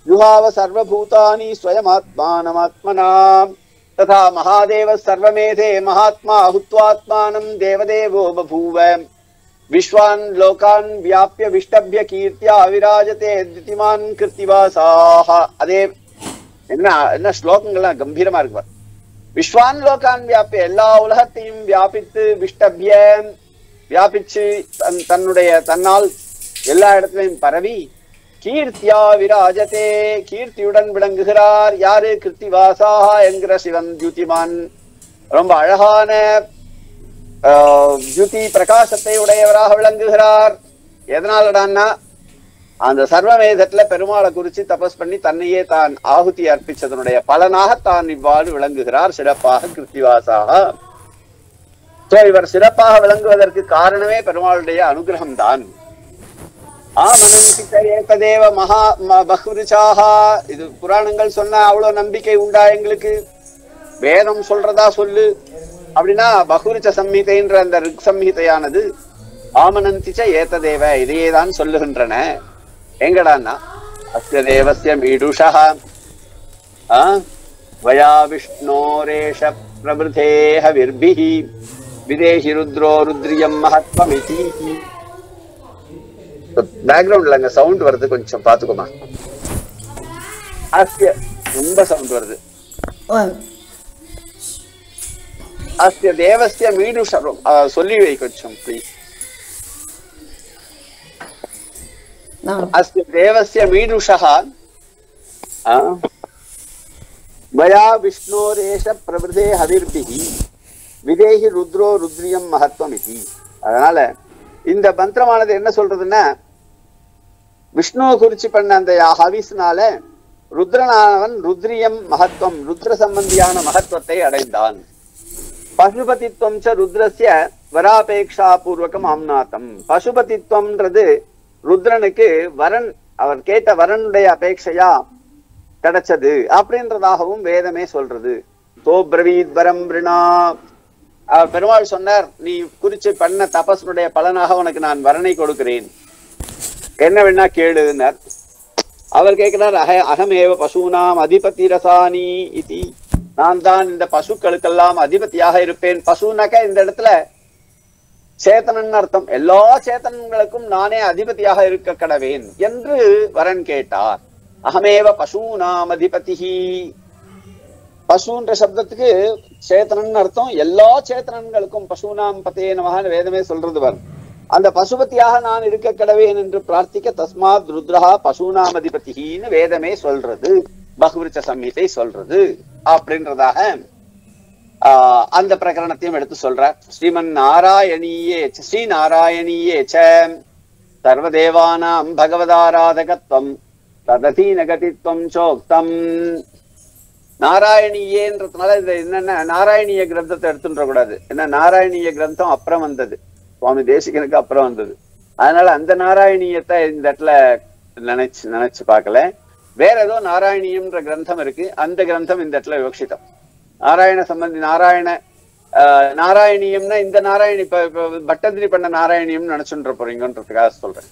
जुहाव सर्वभूतानि स्वयमात्मानमात्मना तथा महादेवः सर्वमेधे महात्मा हुत्वात्मानं देवदेवो बभूव विश्वान् लोकान् व्याप्य विष्टभ्य कीर्त्या विराजते द्युतिमान् கிருத்திவாசாக அதே என்ன என்ன ஸ்லோகங்கள்லாம் கம்பீரமா இருக்கு பாரு. விஸ்வான் லோகான் வியாபிய எல்லா உலகத்தையும் வியாபித்து விஷ்டபிய வியாபிச்சு தன் தன்னுடைய தன்னால் எல்லா இடத்திலையும் பரவி கீர்த்தியா விராஜதே கீர்த்தியுடன் விளங்குகிறார் யாரு கிருத்திவாசாக என்கிற சிவன் தியுதிமான் ரொம்ப அழகான ஆஹ், தியுதி பிரகாசத்தை உடையவராக விளங்குகிறார் எதனாலடான்னா அந்த சர்வமேதத்துல பெருமாளை குறிச்சு தபஸ் பண்ணி தன்னையே தான் ஆகுதி அர்ப்பிச்சதனுடைய பலனாக தான் இவ்வாறு விளங்குகிறார் சிறப்பாக கிருத்திவாசாக சோ இவர் சிறப்பாக விளங்குவதற்கு காரணமே பெருமாளுடைய அனுகிரகம் தான் ஆமனந்தித ஏகதேவ மகா ம- பஹுரிச்சாகா இது புராணங்கள் சொன்னா அவ்வளவு நம்பிக்கை உண்டா எங்களுக்கு வேதம் சொல்றதா சொல்லு அப்படின்னா பகுரிச்ச சம்ஹிதைன்ற அந்த ரிக் சம்ஹிதையானது ஆமனந்திச்ச ஏத்ததேவ இதையே தான் சொல்லுகின்றன எங்கடான்னா அஸ்ய தேவஸ்ய மீடுஷா ஆ? வயா விஷ்ணோரேஷ பிரபுதேஹ விர்பிஹி விதேஹி ருத்ரோ ருத்ரியம் மகத்வமிதி பேக்ரவுண்ட்ல அங்க சவுண்ட் வருது கொஞ்சம் பாத்துக்கோமா அஸ்ய ரொம்ப சவுண்ட் வருது அஸ்ய தேவஸ்ய மீடுஷ ஆ, சொல்லி வை கொஞ்சம் ப்ளீஸ் நான் अस्य देवस्य मीदुषः आ, मया विष्णोरेष प्रवृदे हविर्भिः விதேகி ருத்ரோ ருத்ரியம் மகத்துவம் இதி அதனால இந்த மந்திரமானது என்ன சொல்றதுன்னா விஷ்ணுவை குறிச்சு பண்ண அந்த ஹவிஸ்னால ருத்ரனானவன் ருத்ரியம் மகத்துவம் ருத்ர சம்பந்தியான மகத்துவத்தை அடைந்தான் பசுபதித்வம் ச ருத்ரஸ்ய வராபேக்ஷா பூர்வகம் ஆம்நாத்தம் பசுபதித்வம்ன்றது ருத்ரனுக்கு வரன் அவர் கேட்ட வரனுடைய அபேட்சையா கிடைச்சது அப்படின்றதாகவும் வேதமே சொல்றது தோப்ரவீத் வரம் ரிணா அவர் பெருமாள் சொன்னார் நீ குறிச்சு பண்ண தபஸனுடைய பலனாக உனக்கு நான் வரனை கொடுக்கிறேன் என்ன வேணா கேளுன்னார் அவர் கேட்கிறார் அக அகமேவ பசூனாம் அதிபதி ரசானி இதி நான் தான் இந்த பசுக்களுக்கெல்லாம் அதிபதியாக இருப்பேன் பசுனாக்க இந்த இடத்துல சேத்தனன் அர்த்தம் எல்லா சேத்தனங்களுக்கும் நானே அதிபதியாக இருக்க கடவேன் என்று வரன் கேட்டார் அகமேவ பசூனாம் அதிபதிஹி பசுன்ற சப்தத்துக்கு சேத்தனன் அர்த்தம் எல்லா சேத்தனங்களுக்கும் பசுனாம் பதே நமகான்னு வேதமே சொல்றது வரும் அந்த பசுபதியாக நான் இருக்க கடவேன் என்று பிரார்த்திக்க தஸ்மாத் ருத்ரஹா பசுனாம் அதிபதின்னு வேதமே சொல்றது பகுவிருச்ச சம்ஹிதை சொல்றது அப்படின்றதாக ஆஹ் அந்த பிரகரணத்தையும் எடுத்து சொல்றார் ஸ்ரீமன் நாராயணீயே ச- ஸ்ரீ நாராயணீயே ச சர்வதேவானாம் பகவதாராதகத்வம் தததீனகதித்வம் சோக்தம் நாராயணியேன்றதுனால இது என்னன்னா நாராயணிய கிரந்தத்தை எடுத்துன்ற கூடாது ஏன்னா நாராயணிய கிரந்தம் அப்புறம் வந்தது சுவாமி தேசிகனுக்கு அப்புறம் வந்தது அதனால அந்த நாராயணியத்தை இந்த இடத்துல நினைச்சு நினைச்சு பார்க்கல வேற ஏதோ நாராயணியம்ன்ற கிரந்தம் இருக்கு அந்த கிரந்தம் இந்த இடத்துல விவக்ஷிதம் நாராயண சம்பந்தி நாராயண ஆஹ், நாராயணியம்னா இந்த நாராயணி இப்ப இப்ப பட்டதிரி பண்ண நாராயணியம் நினைச்சுன்ற போறீங்கன்றதுக்காக சொல்றேன்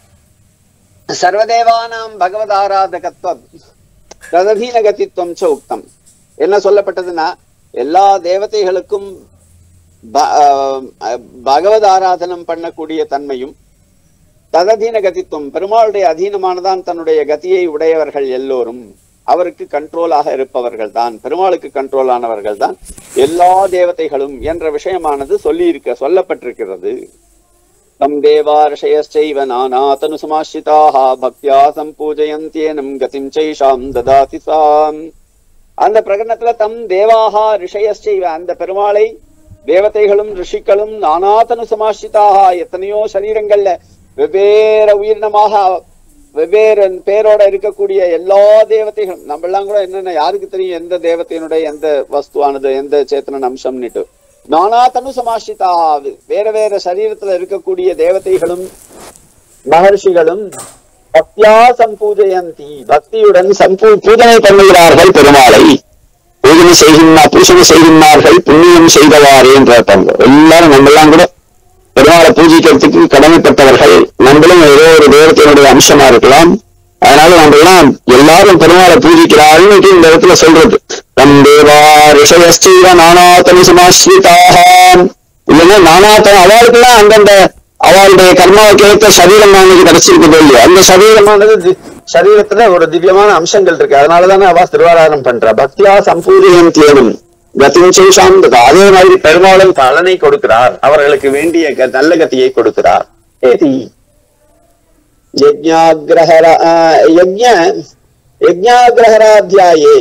சர்வதேவானாம் பகவத் ஆராதகத்துவம் தததீனகதித்வம் ச உக்தம் என்ன சொல்லப்பட்டதுன்னா எல்லா தேவதைகளுக்கும் ப- ஆஹ் பகவத் ஆராதனம் பண்ணக்கூடிய தன்மையும் தததீன கதித்துவம் பெருமாளுடைய அதீனமானதான் தன்னுடைய கதியை உடையவர்கள் எல்லோரும் அவருக்கு கண்ட்ரோலாக இருப்பவர்கள் தான் பெருமாளுக்கு கண்ட்ரோல் ஆனவர்கள் தான் எல்லா தேவதைகளும் என்ற விஷயமானது சொல்லி இருக்க சொல்லப்பட்டிருக்கிறது தம் தேவார்ஷயச்சைவ நானாதனு சமாசிரிதாக பக்தியா சம்பூஜயந்தியேனம் கதிம் சைஷாம் ததாதி சாம் அந்த பிரகடனத்துல தம் தேவாகா ரிஷயச்சைவ அந்த பெருமாளை தேவதைகளும் ரிஷிகளும் நானாதனு சமாசிரிதாக எத்தனையோ சரீரங்கள்ல வெவ்வேறு உயிரினமாக வெவ்வேறு பேரோட இருக்கக்கூடிய எல்லா தேவதைகளும் நம்ம எல்லாம் கூட என்னென்ன யாருக்கு தெரியும் எந்த தேவதையினுடைய எந்த வஸ்துவானது எந்த சேத்தனன் அம்சம்னுட்டு நானாதனு சமாசிரிதாக வேற வேற சரீரத்துல இருக்கக்கூடிய தேவதைகளும் மகர்ஷிகளும் பக்தியா சம்பூஜயந்தி பக்தியுடன் சம்பூ பூஜனை பண்ணுகிறார்கள் பெருமாளை பூஜனை செய்கின்றார் பூஜனை செய்கின்றார்கள் புண்ணியம் செய்தவாறே என்ற பங்கு எல்லாரும் நம்மெல்லாம் கூட பெருமாளை பூஜிக்கிறதுக்கு கடமைப்பட்டவர்கள் நம்மளும் ஏதோ ஒரு தேவத்தையினுடைய அம்சமா இருக்கலாம் அதனால நம்ம எல்லாம் எல்லாரும் பெருமாளை பூஜிக்கிறாருன்னு இந்த இடத்துல சொல்றது தம் தேவா ரிஷயஸ்டீவ நானாத்தனி சமாஸ்ரிதாக இல்லைன்னா நானாத்தனம் அவளுக்கெல்லாம் அந்தந்த அவளுடைய கர்மாவுக்கு ஏற்ற சரீரம் அன்னைக்கு கிடைச்சிருக்குது இல்லையா அந்த சரீரமானது தி- சரீரத்துல ஒரு திவ்யமான அம்சங்கள் இருக்கு அதனாலதானே அவ திருவாராதனம் பண்றா பக்தியா சம்பூரியம் தேனும் கத்தியும் அதே மாதிரி பெருமாளும் பலனை கொடுக்கிறார் அவர்களுக்கு வேண்டிய க- நல்ல கத்தியை கொடுக்கிறார் ஏதி யஜ்ஞாகிரஹர ஆஹ், யஜ்ஞ யஜ்ஞாகிரஹராத்தியாயே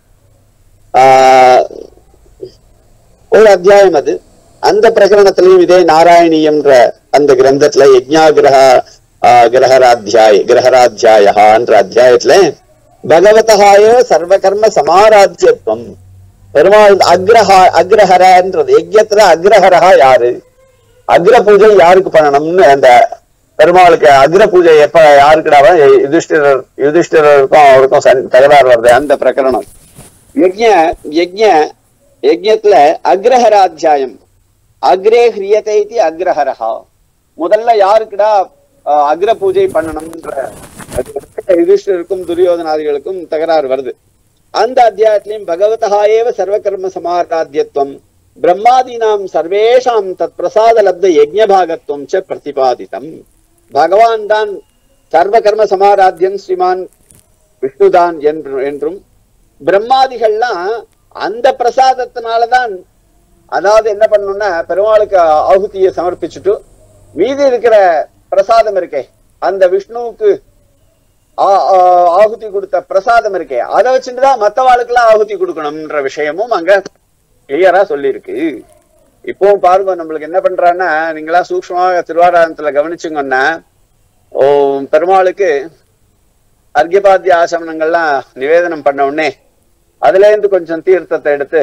ஆஹ், ஒரு அத்தியாயம் அது அந்த பிரகரணத்திலையும் இதே நாராயணியம்ன்ற அந்த கிரந்தத்துல யஜ்ஞாகிரக ஆஹ், கிரகராத்தியாய கிரகராத்தியாயன்ற அத்தியாயத்துல பகவதகாய சர்வகர்ம சமாராத்தியத்துவம் பெருமாள் அக்ரஹா அக்ரஹரன்றது யஜ்யத்துல அக்ரஹரஹா யாரு அக்ர பூஜை யாருக்கு பண்ணணும்னு அந்த பெருமாளுக்கு அக்ர பூஜை எப்ப யாருக்குடாவா யுதிஷ்டிரர் யுதிஷ்டிரருக்கும் அவருக்கும் சரி- தகராறு வருது அந்த பிரகரணம் யஜ்ஞ யஜ்ஞ யஜ்ஞத்துல அக்ரஹராத்தியாயம் அக்ரே ஹிரியத்தை இது அக்ரஹரஹா முதல்ல யாருக்குடா அஹ், அக்ர பூஜை பண்ணணும்ன்ற அது யுதிஷ்டிரருக்கும் துரியோதனாதிகளுக்கும் தகராறு வருது அந்த அத்தியாயத்திலையும் பகவதகாயேவ சர்வகர்ம சமாராத்தியத்துவம் பிரம்மாதீனாம் சர்வேஷாம் தத் பிரசாத லப்த யஜ்ஞபாகத்துவம் ச பிரதிபாதிதம் பகவான் தான் சர்வகர்ம சமாராத்தியன் ஸ்ரீமான் விஷ்ணுதான் என்று என்றும் பிரம்மாதிகள்லாம் அந்த பிரசாதத்தினாலதான் அதாவது என்ன பண்ணணும்னா பெருமாளுக்கு ஆகுதியை சமர்ப்பிச்சுட்டு மீதி இருக்கிற பிரசாதம் இருக்கே அந்த விஷ்ணுவுக்கு ஆ- ஆ- ஆகுதி கொடுத்த பிரசாதம் இருக்கே அதை வச்சுட்டு தான் மத்தவாளுக்கெல்லாம் ஆகுதி கொடுக்கணும்ன்ற விஷயமும் அங்க கிளியரா சொல்லியிருக்கு இப்பவும் பாருங்க நம்மளுக்கு என்ன பண்றான்னா நீங்களா சூக்ஷ்மமாக திருவாராயணத்துல கவனிச்சுங்கன்னா ஓ பெருமாளுக்கு அர்க்கியபாத்திய ஆசமனங்கள்லாம் நிவேதனம் பண்ண உடனே அதுல இருந்து கொஞ்சம் தீர்த்தத்தை எடுத்து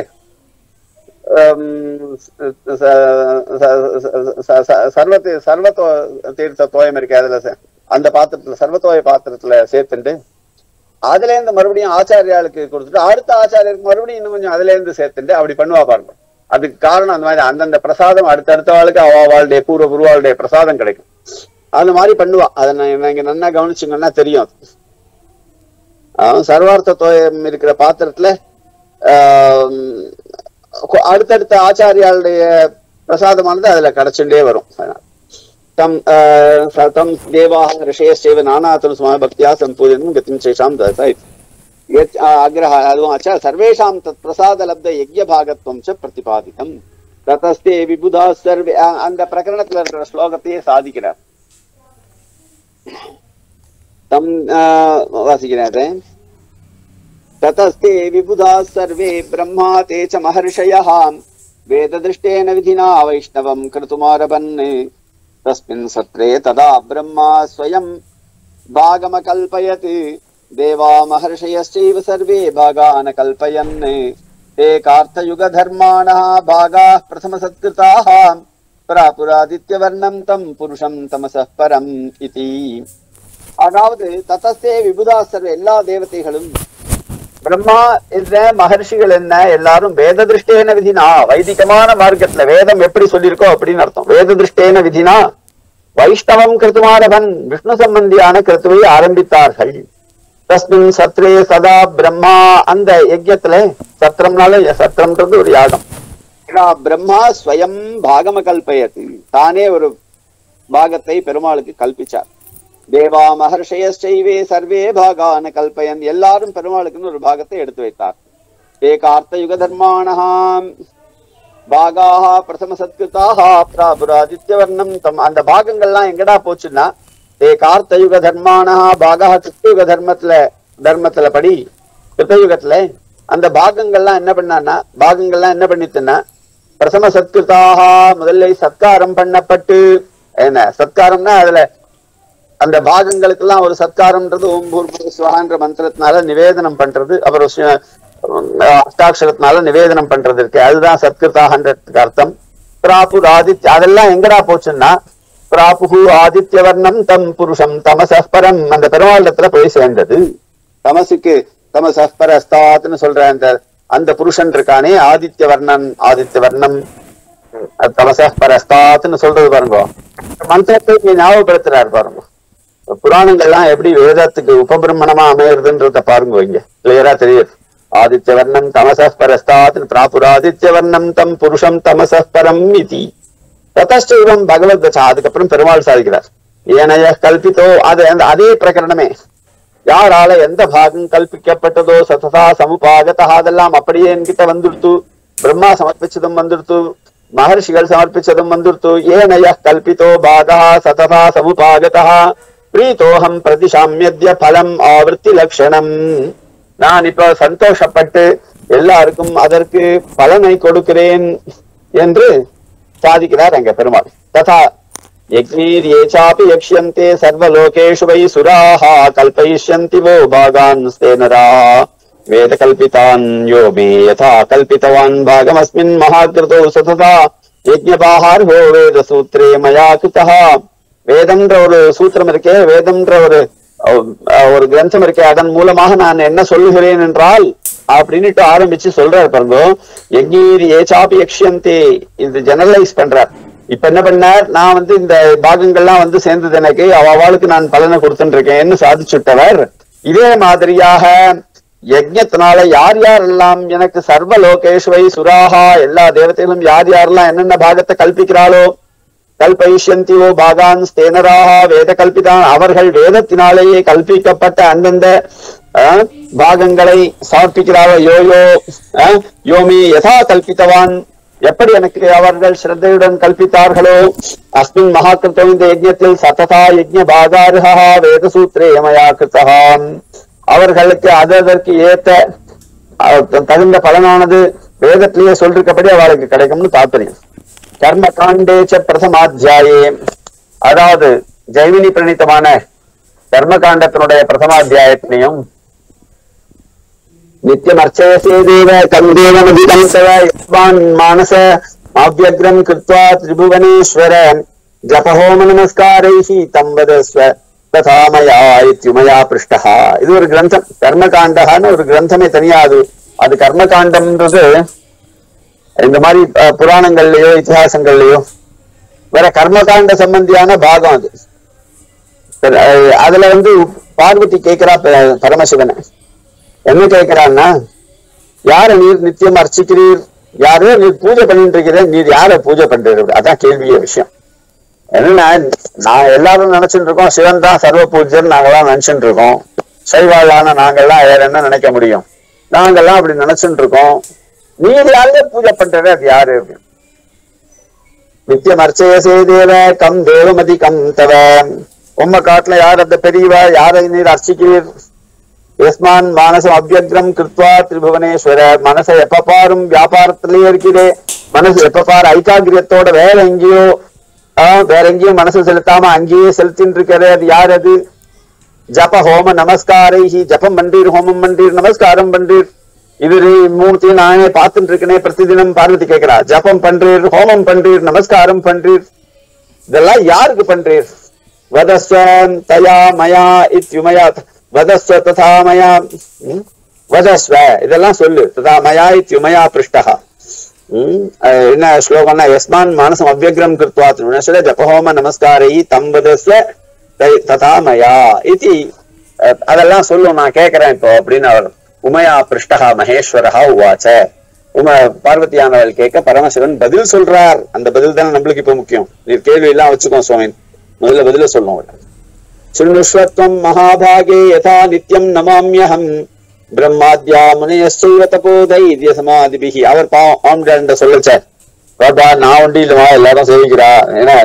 ஹம், ச- ச- ச- ச- ச- சர்வத்து சர்வத்தோ தீர்த்த தோயம் இருக்கு அதுல சே- அந்த பாத்திரத்துல சர்வத்தோய பாத்திரத்துல சேர்த்துட்டு அதுல இருந்து மறுபடியும் ஆச்சாரியாளுக்கு கொடுத்துட்டு அடுத்த ஆச்சாரியருக்கு மறுபடியும் இன்னும் கொஞ்சம் அதுல இருந்து சேர்த்துட்டு அப்படி பண்ணுவா பாருங்க அதுக்கு காரணம் அந்த மாதிரி அந்தந்த பிரசாதம் அடுத்தடுத்தவாளுக்கு அவளுடைய பூர்வ குருவாளுடைய பிரசாதம் கிடைக்கும் அந்த மாதிரி பண்ணுவா அதை நான் நீங்க நல்லா கவனிச்சுங்கன்னா தெரியும் அது. அவன் சர்வார்த்த தோயம் இருக்கிற பாத்திரத்துல ஆஹ், கொ- அடுத்தடுத்த ஆச்சாரியாளுடைய பிரசாதமானது அதுல கிடைச்சுட்டே வரும் தம் ஆஹ், ச- தம் தேவாக ரிஷயஸ்சேவ நானாத்தனு சுவாமி பக்தியா சம்பூஜனம் கத்திம் சேஷாம் தசை யத் அக்ரஹ அதுவும் ஆச்சா சர்வேஷாம் தத் பிரசாத லப்த யஜ்ய பாகத்துவம் ச பிரதிபாதிதம் ததஸ்தே விபுதா சர்வே அஹ், அந்த பிரகரணத்துல இருக்கிற ஸ்லோகத்தையே சாதிக்கிறார் தம் ஆஹ், வாசிக்கிறேன் அதை. ततस्ते विबुधाः सर्वे ब्रह्मा ते च महर्षयः वेददृष्टेन विधिना वैष्णवम् कर्तुमारभन् तस्मिन् सत्रे तदा ब्रह्मा स्वयं भागमकल्पयत् देवा महर्षयश्चैव सर्वे भागान् कल्पयन् ते कार्तयुगधर्माणः भागाः प्रथमसत्कृताः प्रापुरादित्यवर्णम् तम् पुरुषम् तमसः परम् इति அதாவது தத்தஸ்தே விபுதா சர்வ எல்லா தேவதைகளும் பிரம்மா என்ன மகர்ஷிகள் என்ன எல்லாரும் வேத திருஷ்டேன விதினா வைதிகமான மார்க்கத்துல வேதம் எப்படி சொல்லியிருக்கோ அப்படின்னு அர்த்தம் வேத திருஷ்டேன விதினா வைஷ்ணவம் கிருத்துமாரவன் விஷ்ணு சம்பந்தியான கிருத்துவை ஆரம்பித்தார்கள் தஸ்மின் சத்ரே சதா பிரம்மா அந்த யஜ்யத்துல சத்திரம்னால சத்திரம்ன்றது ஒரு யாகம் ஏன்னா பிரம்மா ஸ்வயம் பாகம கல்பயத்து தானே ஒரு பாகத்தை பெருமாளுக்கு கல்பிச்சார் தேவா மகர்ஷயஸ்சைவே சர்வே பாகான கல்பயன் எல்லாரும் பெருமாளுக்குன்னு ஒரு பாகத்தை எடுத்து வைத்தார் ஏகார்த்த யுக தர்மாணஹாம் பாகாக பிரதம சத்கிருதாக பிராபுராதித்யவர்ணம் தம் அந்த பாகங்கள்லாம் எங்கடா போச்சுன்னா ஏகார்த்த யுக தர்மாணஹா பாகா கிருத்தயுக தர்மத்துல தர்மத்துல படி கிருத்தயுகத்துல அந்த பாகங்கள்லாம் என்ன பண்ணான்னா பாகங்கள்லாம் என்ன பண்ணித்துன்னா பிரசம சத்கிருதாக முதல்ல சத்காரம் பண்ணப்பட்டு என்ன சத்காரம்னா அதுல அந்த பாகங்களுக்கெல்லாம் ஒரு சத்காரம்ன்றது ஓம் பூர்வ சுவான்ற மந்திரத்தினால நிவேதனம் பண்றது அப்புறம் சு- அஹ் அஷ்டாட்சரத்தினால நிவேதனம் பண்றது இருக்கு அதுதான் சத்கிருதாகன்றதுக்கு அர்த்தம் பிராபுர் ஆதித்ய அதெல்லாம் எங்கடா போச்சுன்னா பிராபுகு ஆதித்யவர்ணம் தம் புருஷம் தமசப்பரம் அந்த பெருமாளத்துல போய் சேர்ந்தது தமசுக்கு தமசப்பரஸ்தாத்னு சொல்ற அந்த அந்த புருஷன் இருக்கானே ஆதித்யவர்ணன் ஆதித்யவர்ணம் தமசப்பரஸ்தாத்னு சொல்றது பாருங்க மந்திரத்தை இங்க ஞாபகப்படுத்துறாரு பாருங்க புராணங்கள்லாம் எப்படி வேதத்துக்கு உபபிரமணமா அமையறதுன்றத பாருங்க இங்க கிளியரா தெரியுது ஆதித்ய வர்ணம் தமச பரஸ்தாத் பிராபுராதித்ய வர்ணம் தம் புருஷம் தமச பரம் இதி ததஷ்டம் பகவத் வச்சா அதுக்கப்புறம் பெருமாள் சாதிக்கிறார் ஏனைய கல்பித்தோ அது அந்த அதே பிரகரணமே யாரால எந்த பாகம் கல்பிக்கப்பட்டதோ சததா சமுபாகதா அதெல்லாம் அப்படியே என்கிட்ட வந்துடுத்து பிரம்மா சமர்ப்பிச்சதும் வந்துடுத்து மகர்ஷிகள் சமர்ப்பிச்சதும் வந்துடுத்து ஏனைய கல்பித்தோ பாகா சததா சமுபாகதா பிரீதோகம் பிரதிஷாமியத்ய பலம் ஆவர்த்தி லட்சணம் நான் இப்ப சந்தோஷப்பட்டு எல்லாருக்கும் அதற்கு பலனை கொடுக்கிறேன் என்று சாதிக்கிறார் அங்க பெருமாள் ததா யக்ஞீர்யே சாபி யக்ஷ்யந்தே சர்வலோகேஷு வை சுராः கல்பயிஷ்யந்தி वो भागान् स्ते नराः वेदकल्पितान् यो मे यथा कल्पितवान् भागमस्मिन् महाकृतौ सतता यज्ञபாகார்ஹோ வேத சூத்ரே மயா கிருதः வேதம்ன்ற ஒரு சூத்திரம் இருக்கே வேதம்ன்ற ஒரு அஹ், அஹ், ஒரு கிரந்தம் இருக்கே அதன் மூலமாக நான் என்ன சொல்லுகிறேன் என்றால் அப்படின்னுட்டு ஆரம்பிச்சு சொல்றாரு பாருங்க எங்கீர் ஏச்சாபி யக்ஷியந்தே இது ஜெனரலைஸ் பண்றார் இப்ப என்ன பண்ணார் நான் வந்து இந்த பாகங்கள்லாம் வந்து சேர்ந்தது எனக்கு அவ அவளுக்கு நான் பலனை கொடுத்துட்டு இருக்கேன்னு சாதிச்சுட்டவர் இதே மாதிரியாக யஜ்ஞத்தினால யார் யாரெல்லாம் எனக்கு சர்வ லோகேஸ்வை சுராகா எல்லா தேவதைகளும் யார் யாரெல்லாம் என்னென்ன பாகத்தை கல்பிக்கிறாளோ கல்பயிஷ்யந்தியோ பாகான் ஸ்தேனராக வேத கல்பிதான் அவர்கள் வேதத்தினாலேயே கல்பிக்கப்பட்ட அந்தந்த அஹ், பாகங்களை சமர்ப்பிக்கிறாரோ யோயோ அஹ், யோமி யதா கல்பித்தவான் எப்படி எனக்கு அவர்கள் ஸ்ரத்தையுடன் கல்பித்தார்களோ அஸ்மின் மகாகிருத்தோ இந்த யஜ்ஞத்தில் சததா யஜ்ஞ பாகாருகா வேத சூத்ரே மயா கிருத்தகா அவர்களுக்கு அதற்கு ஏத்த அஹ், தகுந்த பலனானது வேதத்திலேயே சொல்லிருக்கப்படி அவளுக்கு கிடைக்கும்னு தாற்பயம் கர்ம காண்டேச்ச பிரதமாத்தியாயே அதாவது ஜெய்வினி பிரணீத்தமான கர்மகாண்டத்தினுடைய பிரதமாத்தியாயத்தினையும் நித்தியம் அர்ச்சயசே தேவ கந்தேவமதிதம் தவ யஸ்மான் மானச அவ்யக்ரம் கிருத்வா திரிபுவனேஸ்வர ஜபஹோம நமஸ்காரைஹி தம் வதஸ்வ ததா மயா இத்யுமயா பிருஷ்டஹா இது ஒரு கிரந்தம் கர்மகாண்டகான்னு ஒரு கிரந்தமே தனியா அது அது கர்மகாண்டம்ன்றது இந்த மாதிரி அஹ், புராணங்கள்லயோ இதிகாசங்கள்லயோ வேற கர்மகாண்ட சம்பந்தியான பாகம் அது சரி, அஹ், அதுல வந்து பார்வதி கேட்கிறா ப- பரமசிவனை என்ன கேட்கிறான்னா யார நீர் நித்தியம் அர்ச்சிக்கிறீர் யாரோ நீர் பூஜை பண்ணிட்டு இருக்கிற நீர் யார பூஜை பண்றீர் அதான் கேள்விய விஷயம் என்னன்னா நான் எல்லாரும் நினைச்சுட்டு இருக்கோம் சிவன் தான் சர்வ பூஜ்யர் நாங்கெல்லாம் நினைச்சுட்டு இருக்கோம் சைவாளான நாங்கெல்லாம் வேற என்ன நினைக்க முடியும் நாங்கெல்லாம் அப்படி நினைச்சுட்டு இருக்கோம் நீர் யாரே பூஜை பண்றது அது யாரு அப்படின்னு நித்தியம் அர்ச்சயசே தேவ கம் தேவமதி கம் தவ உம்ம காட்டுல யார் அந்த பெரியவா யாரை நீர் அர்ச்சிக்கிறீர் யஸ்மான் மானசம் அபியக்ரம் கிருத்வா திரிபுவனேஸ்வர மனசை எப்ப பாரும் வியாபாரத்திலேயே இருக்கிறே மனசு எப்ப பாரு ஐகாகிரியத்தோட வேற எங்கேயோ ஆஹ், வேற எங்கேயும் மனசு செலுத்தாம அங்கேயே செலுத்தின்னு இருக்கிறே அது யார் அது ஜப ஹோம நமஸ்காரைஹி ஜபம் பண்றீர் ஹோமம் பண்றீர் நமஸ்காரம் பண்றீர் இது ரெ- மூணுத்தையும் நானே பார்த்துட்டு இருக்கனே பிரதிதினம் பார்வதி கேட்கிறா ஜபம் பண்றீர் ஹோமம் பண்றீர் நமஸ்காரம் பண்றீர் இதெல்லாம் யாருக்கு பண்றீர் வதஸ்வம் தயா மயா இத்யுமயா வதஸ்வ ததா மயா ம்? வதஸ்வ இதெல்லாம் சொல்லு ததா மயா இத்யுமயா பிருஷ்டா ம்? அஹ் என்ன ஸ்லோகம்னா யஸ்மான் மானசம் அவ்யக்ரம் கிருத்வா திருணஸ்வர ஜபஹோம நமஸ்காரை தம் வதஸ்வ தை- ததா மயா இதி அஹ், அதெல்லாம் சொல்லும் நான் கேட்கிறேன் இப்போ அப்படின்னு அவர் உமயா பிருஷ்டா மகேஸ்வரஹா உவாச்ச உம பார்வதியானவள் கேட்க பரமசிவன் பதில் சொல்றார் அந்த பதில் தானே நம்மளுக்கு இப்ப முக்கியம் நீ கேள்வி எல்லாம் வச்சுக்கோ சுவாமி முதல்ல பதில சொல்லும் சுண்ணுஷ்வத்வம் மகாபாகே யதா நித்யம் நமாமியகம் பிரம்மாத்யா முனையஸ்சைவ தபோ தைரிய சமாதிபிகி அவர் பாவம் ஆம்டாண்ட சொல்லச்ச பாபா நான் ஒண்டி இல்லமா எல்லாரும் சேவிக்கிறா ஏன்னா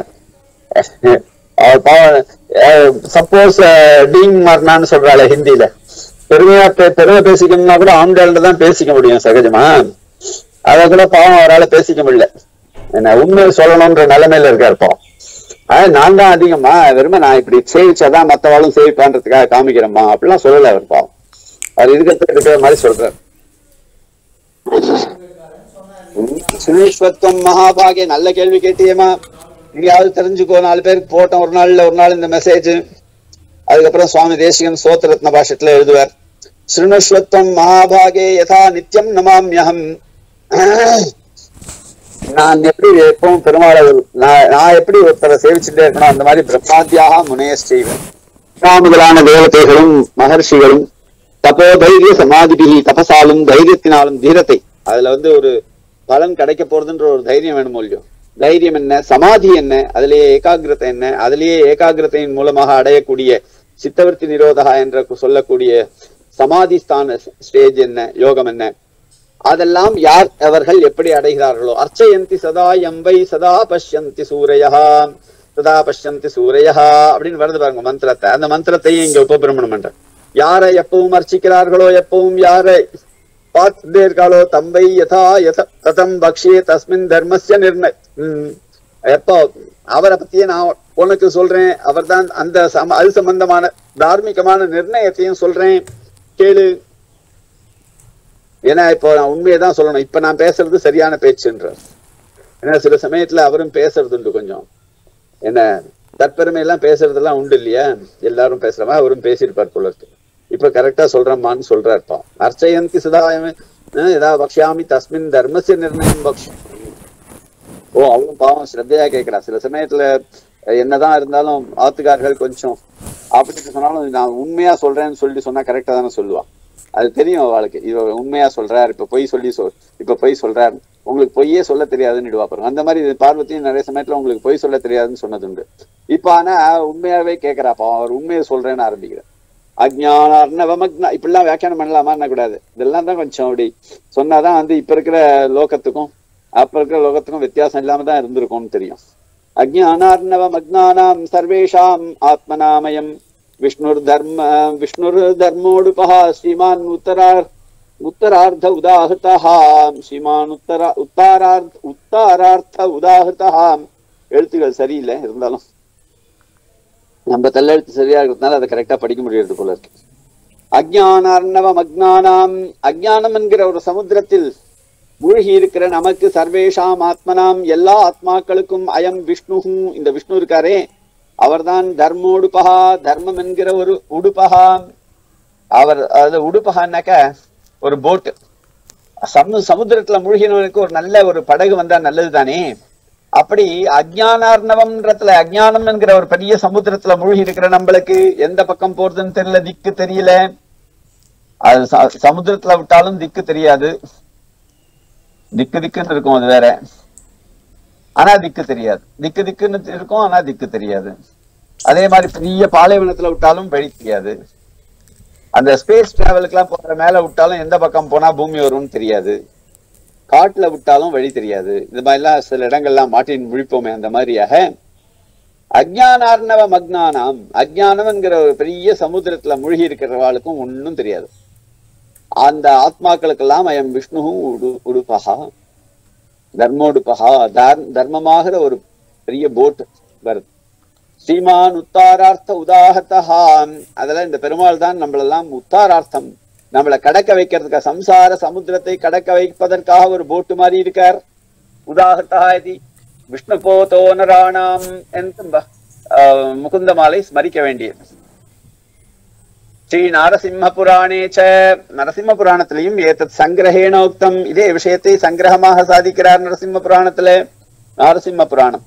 அவர் பாவம் சப்போஸ் டீங் மர்னான்னு சொல்றாளே ஹிந்தில பெருமையா பே- பெருமை பேசிக்கணும்னா கூட ஆம்டாள்கிட்ட தான் பேசிக்க முடியும் சகஜமா அத கூட பாவம் அவரால் பேசிக்க முடியல என்ன உண்மை சொல்லணும்ன்ற நிலைமையில இருக்காரு பாவம் ஆஹ் நான் தான் அதிகமா வெறுமை நான் இப்படி சேவிச்சாதான் மத்தவாளும் சேவிப்பான்றதுக்காக காமிக்கிறேம்மா அப்படிலாம் சொல்லல அவர் பாவம் அவர் இருக்கிறது இருக்கிற மாதிரி சொல்றாரு சுனீஸ்வத்வம் மகாபாகிய நல்ல கேள்வி கேட்டியேமா எங்கேயாவது தெரிஞ்சுக்கோ நாலு பேருக்கு போட்டோம் ஒரு நாள்ல ஒரு நாள் இந்த மெசேஜ் அதுக்கப்புறம் சுவாமி தேசிகன் சோத்திரத்ன பாஷத்துல எழுதுவார் ஸ்ருணுஷ்வத்வம் மகாபாகே யதா நித்யம் நமாமியகம் நான் எப்படி எப்பவும் பெருமாளை நான் நான் எப்படி ஒருத்தரை சேவிச்சுட்டே இருக்கணும் அந்த மாதிரி பிரம்மாத்தியாக முனைய செய்வேன் விஷ்ணா முதலான தேவதைகளும் மகர்ஷிகளும் தபோ தைரிய சமாதிபிகி தபசாலும் தைரியத்தினாலும் தீரத்தை அதுல வந்து ஒரு பலன் கிடைக்க போறதுன்ற ஒரு தைரியம் வேணும் இல்லையோ தைரியம் என்ன சமாதி என்ன அதிலேயே ஏகாகிரதை என்ன அதிலேயே ஏகாகிரதையின் மூலமாக அடையக்கூடிய சித்தவர்த்தி நிரோதகா என்ற சொல்லக்கூடிய சமாதி ஸ்தான ஸ்டேஜ் என்ன யோகம் என்ன அதெல்லாம் யார் அவர்கள் எப்படி அடைகிறார்களோ அர்ச்சயந்தி சதா எம்பை சதா பஷ்யந்தி சூரையா சதா பஷ்யந்தி சூரையா அப்படின்னு வருது பாருங்க மந்திரத்தை அந்த மந்திரத்தையும் இங்க உபபிரமணம் பண்ற யாரை எப்பவும் அர்ச்சிக்கிறார்களோ எப்பவும் யாரை பார்த்துட்டே இருக்காளோ தம்பை யதா யத ததம் பக்ஷே தஸ்மின் தர்மஸ்ய நிர்ணய உம் எப்போ அவரை பத்தியே நான் உனக்கு சொல்றேன் அவர்தான் அந்த சம அது சம்பந்தமான தார்மீகமான நிர்ணயத்தையும் சொல்றேன் கேளு ஏன்னா இப்போ நான் உண்மையை தான் சொல்லணும் இப்ப நான் பேசுறது சரியான பேச்சுன்றார் ஏன்னா சில சமயத்துல அவரும் பேசுறது உண்டு கொஞ்சம் என்ன தற்பெருமை எல்லாம் பேசுறதெல்லாம் உண்டு இல்லையா எல்லாரும் பேசுறமா அவரும் பேசியிருப்பார் போல இருக்கு இப்ப கரெக்டா சொல்றமான்னு சொல்றாருப்பா அர்ச்சயந்தி சதாயம் ஏதா பக்ஷாமி தஸ்மின் தர்மசிய நிர்ணயம் பக்ஷ ஓ அவளும் பாவம் ஸ்ரத்தையா கேட்கிறா சில சமயத்துல அஹ், என்னதான் இருந்தாலும் ஆத்துக்காரர்கள் கொஞ்சம் அப்படின்னு சொன்னாலும் நான் உண்மையா சொல்றேன்னு சொல்லி சொன்னா கரெக்டா தானே சொல்லுவா அது தெரியும் அவளுக்கு இவ உண்மையா சொல்றார் இப்ப பொய் சொல்லி சொல் இப்ப பொய் சொல்றார் உங்களுக்கு பொய்யே சொல்ல தெரியாதுன்னு இடுவா பாருங்க அந்த மாதிரி இது பார்வதியும் நிறைய சமயத்துல உங்களுக்கு பொய் சொல்ல தெரியாதுன்னு சொன்னதுண்டு இப்ப ஆனா உண்மையாவே கேட்கிறா பாவம் அவர் உண்மையை சொல்றேன்னு ஆரம்பிக்கிறார் அஜ்ஞான அர்ணவமக்னா இப்படிலாம் வியாக்கியானம் பண்ணலாமா கூடாது இதெல்லாம் தான் கொஞ்சம் அப்படி சொன்னாதான் வந்து இப்ப இருக்கிற லோகத்துக்கும் அப்ப இருக்கிற லோகத்துக்கும் வித்தியாசம் இல்லாம தான் இருந்திருக்கும்னு தெரியும் அஜ்ஞானார்ணவம் அஜ்ஞானாம் சர்வேஷாம் ஆத்மநாமயம் விஷ்ணுர் தர்ம விஷ்ணுர் தர்மோடுபா ஸ்ரீமான் உத்தரார் உத்தரார்த்த உதாஹிதா ஸ்ரீமான் உத்தரா உத்தாரார்த்த உத்தாரார்த்த உதாஹிதா எழுத்துக்கள் சரியில்லை இருந்தாலும் நம்ம தள்ளெழுத்து சரியா இருக்கிறதுனால அதை கரெக்டா படிக்க முடியறது போல இருக்கு அஜ்ஞானார்ணவம் அஜ்ஞானாம் அஜ்ஞானம் என்கிற ஒரு சமுத்திரத்தில் மூழ்கி இருக்கிற நமக்கு சர்வேஷாம் ஆத்மனாம் எல்லா ஆத்மாக்களுக்கும் அயம் விஷ்ணு இந்த விஷ்ணு இருக்காரே அவர்தான் தர்மோடுபகா தர்மம் என்கிற ஒரு உடுபகா அவர் அது உடுபகான்னாக்க ஒரு போட் சமு சமுத்திரத்துல மூழ்கினவனுக்கு ஒரு நல்ல ஒரு படகு வந்தா நல்லது தானே அப்படி அஜ்ஞானார்ணவம்ன்றதுல அஜ்ஞானம் என்கிற ஒரு பெரிய சமுத்திரத்துல மூழ்கி இருக்கிற நம்மளுக்கு எந்த பக்கம் போறதுன்னு தெரியல திக்கு தெரியல அது ச- சமுத்திரத்துல விட்டாலும் திக்கு தெரியாது திக்கு திக்குன்னு இருக்கும் அது வேற ஆனா திக்கு தெரியாது திக்கு திக்குன்னு இருக்கும் ஆனா திக்கு தெரியாது அதே மாதிரி பெரிய பாலைவனத்துல விட்டாலும் வழி தெரியாது அந்த ஸ்பேஸ் டிராவலுக்குலாம் போற மேல விட்டாலும் எந்த பக்கம் போனா பூமி வரும்னு தெரியாது காட்டுல விட்டாலும் வழி தெரியாது இது மாதிரிலாம் சில இடங்கள்லாம் மாட்டின் முழிப்போமே அந்த மாதிரியாக அஜ்ஞானார்ணவ மக்னானாம் அஜ்ஞானம் என்கிற ஒரு பெரிய சமுத்திரத்துல மூழ்கி இருக்கிறவாளுக்கும் ஒண்ணும் தெரியாது அந்த ஆத்மாக்களுக்கெல்லாம் அயம் விஷ்ணு உடு உடுபகா தர்மோடுபகா தர் தர்மமாகிற ஒரு பெரிய போட் வருது ஸ்ரீமான் உத்தாரார்த்த உதாகத்தஹா அதெல்லாம் இந்த பெருமாள் தான் நம்மளெல்லாம் உத்தாரார்த்தம் நம்மளை கடக்க வைக்கிறதுக்கு சம்சார சமுத்திரத்தை கடக்க வைப்பதற்காக ஒரு போட்டு மாதிரி இருக்கார் உதாகத்தா இது விஷ்ணு போதோ நராணாம் என்று ப- ஆஹ் முகுந்த மாலை ஸ்மரிக்க வேண்டியது ஸ்ரீ நாரசிம்ம புராணே ச நரசிம்ம புராணத்திலையும் ஏதத் சங்கிரகேண உக்தம் இதே விஷயத்தை சங்கிரகமாக சாதிக்கிறார் நரசிம்ம புராணத்துல நாரசிம்ம புராணம்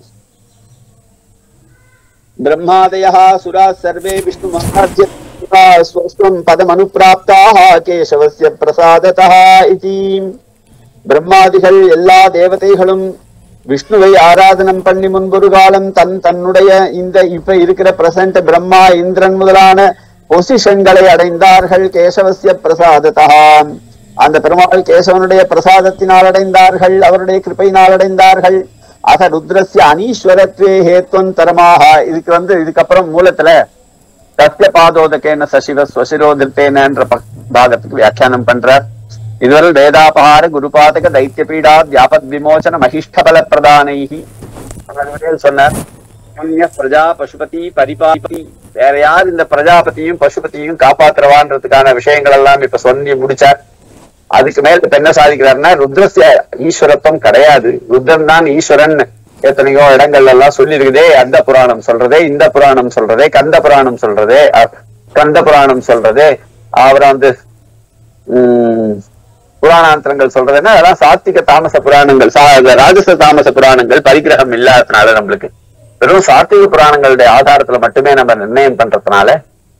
ब्रह्मादयः सुराः सर्वे विष्णुमहाद्य स्वस्वं पदमनुप्राप्ताः केशवस्य प्रसादतः इति பிரம்மாதிகள் எல்லா தேவதைகளும் விஷ்ணுவை ஆராதனம் பண்ணி முன்பொரு காலம் தன் தன்னுடைய இந்த இப்ப இருக்கிற பிரசன்ட் பிரம்மா இந்திரன் முதலான பொசிஷன்களை அடைந்தார்கள் கேசவசிய பிரசாதத்தா அந்த பெருமாள் கேசவனுடைய பிரசாதத்தினால் அடைந்தார்கள் அவருடைய கிருபையினால் அடைந்தார்கள் ஆக ருத்ரஸ்ய அனீஸ்வரத்வே ஹேத்வந்தரமாக இதுக்கு வந்து இதுக்கப்புறம் மூலத்துல சத்திய பாதோதகேன சசிவ ஸ்வசிரோதித்தேனன்ற பக்- பாகத்துக்கு வியாக்கியானம் பண்றார் இதுவரை வேதாபகார குருபாதக தைத்திய பீடா வியாபத் விமோசன மகிஷ்டபல பிரதானைகி சொன்னார் புண்ணிய பிரஜா பசுபதி பரிபாபதி வேற யார் இந்த பிரஜாபதியும் பசுபதியும் காப்பாத்துறவான்றதுக்கான விஷயங்கள் எல்லாம் இப்ப சொல்லி முடிச்சார் அதுக்கு மேல இப்ப என்ன சாதிக்கிறாருன்னா ருத்ரஸ்ய ஈஸ்வரத்துவம் கிடையாது ருத்ரன் தான் ஈஸ்வரன் எத்தனையோ இடங்கள்ல எல்லாம் சொல்லி இருக்குதே அந்த புராணம் சொல்றதே இந்த புராணம் சொல்றதே கந்த புராணம் சொல்றதே அஹ், கந்த புராணம் சொல்றதே அப்புறம் வந்து உம் புராணாந்திரங்கள் சொல்றதுன்னா அதெல்லாம் சாத்திக தாமச புராணங்கள் சா- இந்த ராஜச தாமச புராணங்கள் பரிகிரகம் இல்லாததுனால நம்மளுக்கு வெறும் சாத்திக புராணங்களுடைய ஆதாரத்துல மட்டுமே நம்ம நிர்ணயம் பண்றதுனால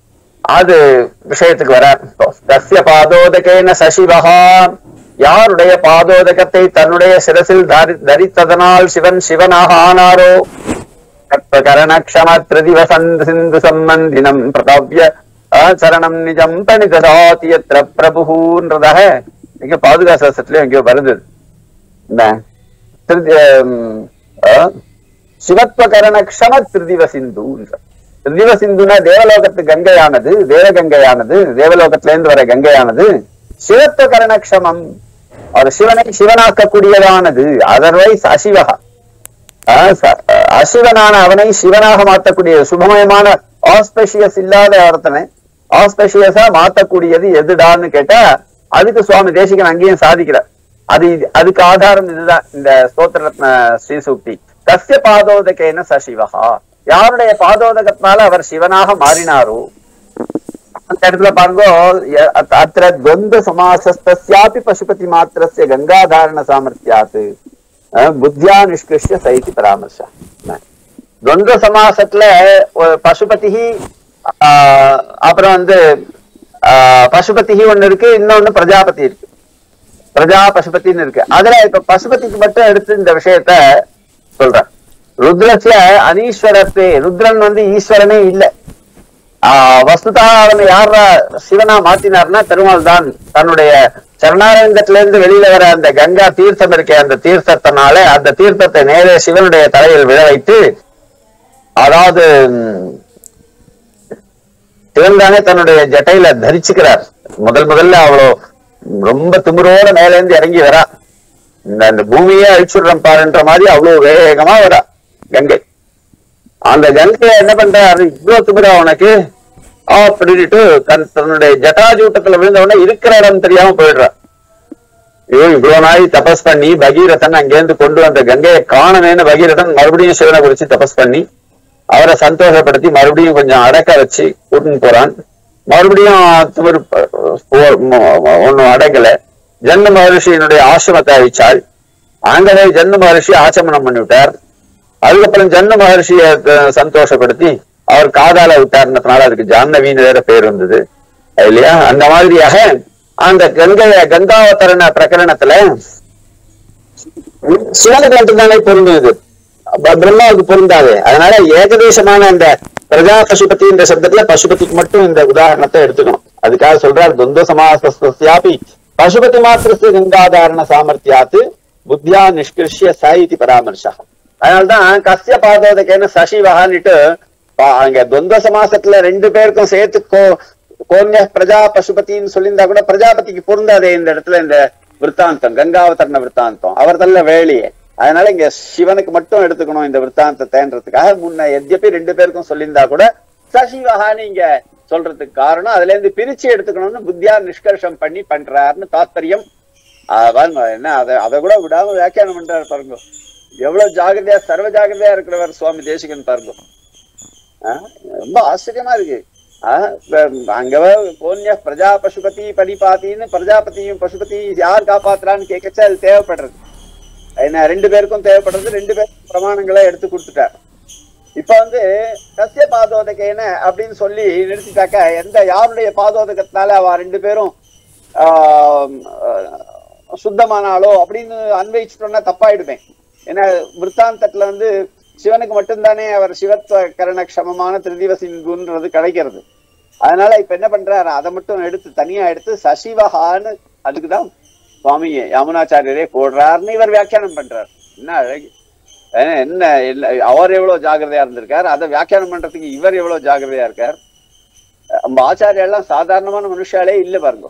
அது விஷயத்துக்கு வர தஸ்ய பாதோதகேன சசிவகா யாருடைய பாதோதகத்தை தன்னுடைய சிரசில் தரி- தரித்ததனால் சிவன் சிவனாக ஆனாரோ கற்பகரணக்ஷம திரிதிவசன் சிந்து சம்பந்தினம் பிரதவ்ய சரணம் நிஜம் பணிததாதி எத்திர பிரபுன்றதாக இங்க பாதுகாசத்துல எங்கேயோ வருது என்ன திருதி- ஹம், ஆ, சிவத்வகரண க்ஷம திருதிவ சிந்து திருதிவ சிந்துனா தேவலோகத்து கங்கையானது தேவகங்கையானது தேவலோகத்துல இருந்து வர கங்கையானது சிவத்வகரண க்ஷமம் அது சிவனை சிவனாக்கக்கூடியதானது அதர்வைஸ் அசிவகா ஆஹ் ச- அசிவனான அவனை சிவனாக மாற்றக்கூடிய சுபமயமான ஆஸ்பெஷியஸ் இல்லாத ஒருத்தனை ஆஸ்பெஷியஸா மாற்றக்கூடியது எதுடான்னு கேட்டா அதுக்கு சுவாமி தேசிகன் அங்கேயும் சாதிக்கிறார் அது இது- அதுக்கு ஆதாரம் இதுதான் இந்த ஸ்தோத்திர ரத்ன ஸ்ரீசூக்தி கஸ்ய பாதோதகேன சசிவகா யாருடைய பாதோதகத்தினால அவர் சிவனாக மாறினாரோ அந்த இடத்துல பாருங்க ய- அத்- அத்திர துவந்த சமாசஸ்தியாபி பசுபதி மாத்திரஸ்ய கங்காதாரண சாமர்த்தியாத்து அஹ், புத்தியா நிஷ்கிருஷ்ய சைதி பராமர்ஷா என்ன? துவந்த சமாசத்துல ஒரு பசுபதி ஆஹ், அப்புறம் வந்து ஆஹ், பசுபதி ஒண்ணு இருக்கு இன்னொன்னு பிரஜாபதி இருக்கு பிரஜா பசுபதினு இருக்கு அதுல இப்ப பசுபதிக்கு மட்டும் எடுத்து இந்த விஷயத்த சொல்றேன் ருத்ரஸ்ல அனீஸ்வரத்தே ருத்ரன் வந்து ஈஸ்வரனே இல்லை ஆஹ் வஸ்துதா அவனை யாரா சிவனா மாத்தினார்னா பெருமாள் தான் தன்னுடைய சரணாரங்கத்துல இருந்து வெளியில வர அந்த கங்கா தீர்த்தம் இருக்கே அந்த தீர்த்தத்தினால அந்த தீர்த்தத்தை நேரே சிவனுடைய தலையில் விழ வைத்து அதாவது ம், சிவன் தானே தன்னுடைய ஜட்டையில தரிச்சுக்கிறார் முதல் முதல்ல அவ்வளோ ரொம்ப திமிரோட மேல இருந்து இறங்கி வரா இந்த அந்த பூமியே அழிச்சுடுறோம் பாருன்ற மாதிரி அவ்வளவு வேகமா வரா கங்கை அந்த கங்கைய என்ன பண்றாரு இவ்வளவு திமிரா உனக்கு அப்படின்ட்டு தன் தன்னுடைய ஜட்டாஜூட்டத்துல விழுந்த உடனே இருக்கிற இடம் தெரியாம போயிடுறா ஐயோ இவ்வளவு நாள் தபஸ் பண்ணி பகீரதன் அங்கேருந்து கொண்டு வந்த கங்கையை காணவேன்னு பகீரதன் மறுபடியும் சிவனை குறிச்சு தபஸ் பண்ணி அவரை சந்தோஷப்படுத்தி மறுபடியும் கொஞ்சம் அடக்க வச்சு கூட்டின்னு போறான் மறுபடியும் திமிரு ப- போ- ம- ஒண்ணும் அடங்கல ஜன்ம மகர்ஷியினுடைய ஆசிரமத்தை அழிச்சாள் அங்கவே ஜன்ம மகர்ஷி ஆச்சமனம் பண்ணி விட்டார் அதுக்கப்புறம் ஜன்ம மகர்ஷியை அஹ், சந்தோஷப்படுத்தி அவர் காதால விட்டாருன்றதுனால அதுக்கு ஜான்னவின்னு வேற பேர் வந்தது இல்லையா அந்த மாதிரியாக அந்த கங்கைய கங்காவதரண பிரகரணத்துல சிவனுக்கு மட்டும்தானே பொருந்தும் இது ப- பிரம்மாவுக்கு பொருந்தாது அதனால ஏகதேசமான அந்த பிரஜா பசுபதி என்ற சப்தத்துல பசுபதிக்கு மட்டும் இந்த உதாரணத்தை எடுத்துக்கணும் அதுக்காக சொல்றார் துவந்த சமாசஸ்யாபி பசுபதி மாத்திரத்து கங்காதாரண சாமர்த்தியாத்து புத்தியா நிஷ்கிருஷ்ய சாயிதி பராமர்ஷா அதனால்தான் கஸ்ய பாதோதகேன சசிவகான்னுட்டு பா- அங்க துவந்த சமாசத்துல ரெண்டு பேருக்கும் சேர்த்து கோ கோன்ய பிரஜா பசுபதின்னு சொல்லியிருந்தா கூட பிரஜாபதிக்கு பொருந்தாதே இந்த இடத்துல இந்த விற்த்தாந்தம் கங்காவதரண விற்த்தாந்தம் அவர் தள்ள வேலையே அதனால இங்க சிவனுக்கு மட்டும் எடுத்துக்கணும் இந்த விற்த்தாந்தத்தைன்றதுக்காக முன்ன எத்யப்பி ரெண்டு பேருக்கும் சொல்லியிருந்தா கூட சசிவகான்னு இங்க சொல்றதுக்கு காரணம் அதுல இருந்து பிரிச்சு எடுத்துக்கணும்னு புத்தியா நிஷ்கர்ஷம் பண்ணி பண்றாருன்னு தாத்பரியம் ஆஹ் பாருங்க என்ன அதை அதை கூட விடாம வியாக்கியானம் பண்றாரு பாருங்க எவ்வளவு ஜாகிரதையா சர்வ ஜாகிரதையா இருக்கிறவர் சுவாமி தேசிகன் பாருங்க ஆஹ் ரொம்ப ஆச்சரியமா இருக்கு ஆஹ் இப்ப அங்க கோன்ய பிரஜா பசுபதி பரிபாத்தின்னு பிரஜாபதியும் பசுபதி யார் காப்பாத்துறான்னு கேட்கச்சா அது தேவைப்படுறது என்ன ரெண்டு பேருக்கும் தேவைப்படுறது ரெண்டு பேருக்கும் பிரமாணங்களை எடுத்து கொடுத்துட்டார் இப்ப வந்து கசிய பாதோதகேன அப்படின்னு சொல்லி நிறுத்திட்டாக்க எந்த யாருடைய பாதோதகத்தினால அவ ரெண்டு பேரும் ஆஹ் ஆஹ் சுத்தமானாலோ அப்படின்னு அன்வயிச்சிட்டோம்னா தப்பாயிடுமே ஏன்னா விற்த்தாந்தத்துல வந்து சிவனுக்கு மட்டும்தானே அவர் சிவத்துவ கரண க்ஷமமான திருதிவ சிந்துன்றது கிடைக்கிறது அதனால இப்ப என்ன பண்றாரு அதை மட்டும் எடுத்து தனியா எடுத்து சசிவஹான்னு அதுக்குதான் சுவாமி யாமுனாச்சாரியரே போடுறாருன்னு இவர் வியாக்கியானம் பண்றார் என்ன அழகு அஹ் என்ன இல்ல அவர் எவ்வளவு ஜாக்கிரதையா இருந்திருக்கார் அதை வியாக்கியானம் பண்றதுக்கு இவர் எவ்வளவு ஜாக்கிரதையா இருக்கார் நம்ம ஆச்சாரியா எல்லாம் சாதாரணமான மனுஷாலே இல்ல பாருங்க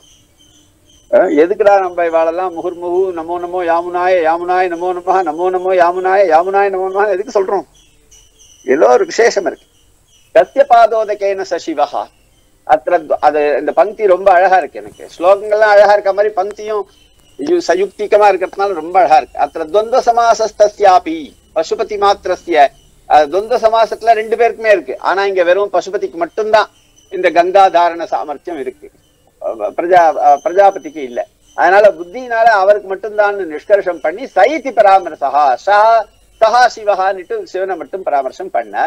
அஹ் எதுக்குடா நம்ம இவாளெல்லாம் முகுர்முகு நமோ நமோ யாமுனாய யாமுனாய நமோ நமஹ நமோ நமோ யாமுனாய யாமுனாய நமோ நமஹ எதுக்கு சொல்றோம் ஏதோ ஒரு விசேஷம் இருக்கு சத்திய பாதோதகேன சசிவஹா அத்திர அது இந்த பங்கி ரொம்ப அழகா இருக்கு எனக்கு ஸ்லோகங்கள்லாம் அழகா இருக்க மாதிரி பங்கியும் இது சயுக்திகமா இருக்கிறதுனால ரொம்ப அழகா இருக்கு அத்திர துவந்த சமாசஸ்தியாபி பசுபதி மாத்திரஸ்ய அஹ், துவந்த சமாசத்துல ரெண்டு பேருக்குமே இருக்கு ஆனா இங்க வெறும் பசுபதிக்கு மட்டும்தான் இந்த கங்கா தாரண சாமர்த்தியம் இருக்கு அஹ், பிரஜா அஹ், பிரஜாபதிக்கு இல்ல அதனால புத்தினால அவருக்கு மட்டும்தான் நிஷ்கர்ஷம் பண்ணி சைதி பராமரசா சஹா சஹா சிவஹான்னுட்டு சிவனை மட்டும் பராமர்சம் பண்ணார்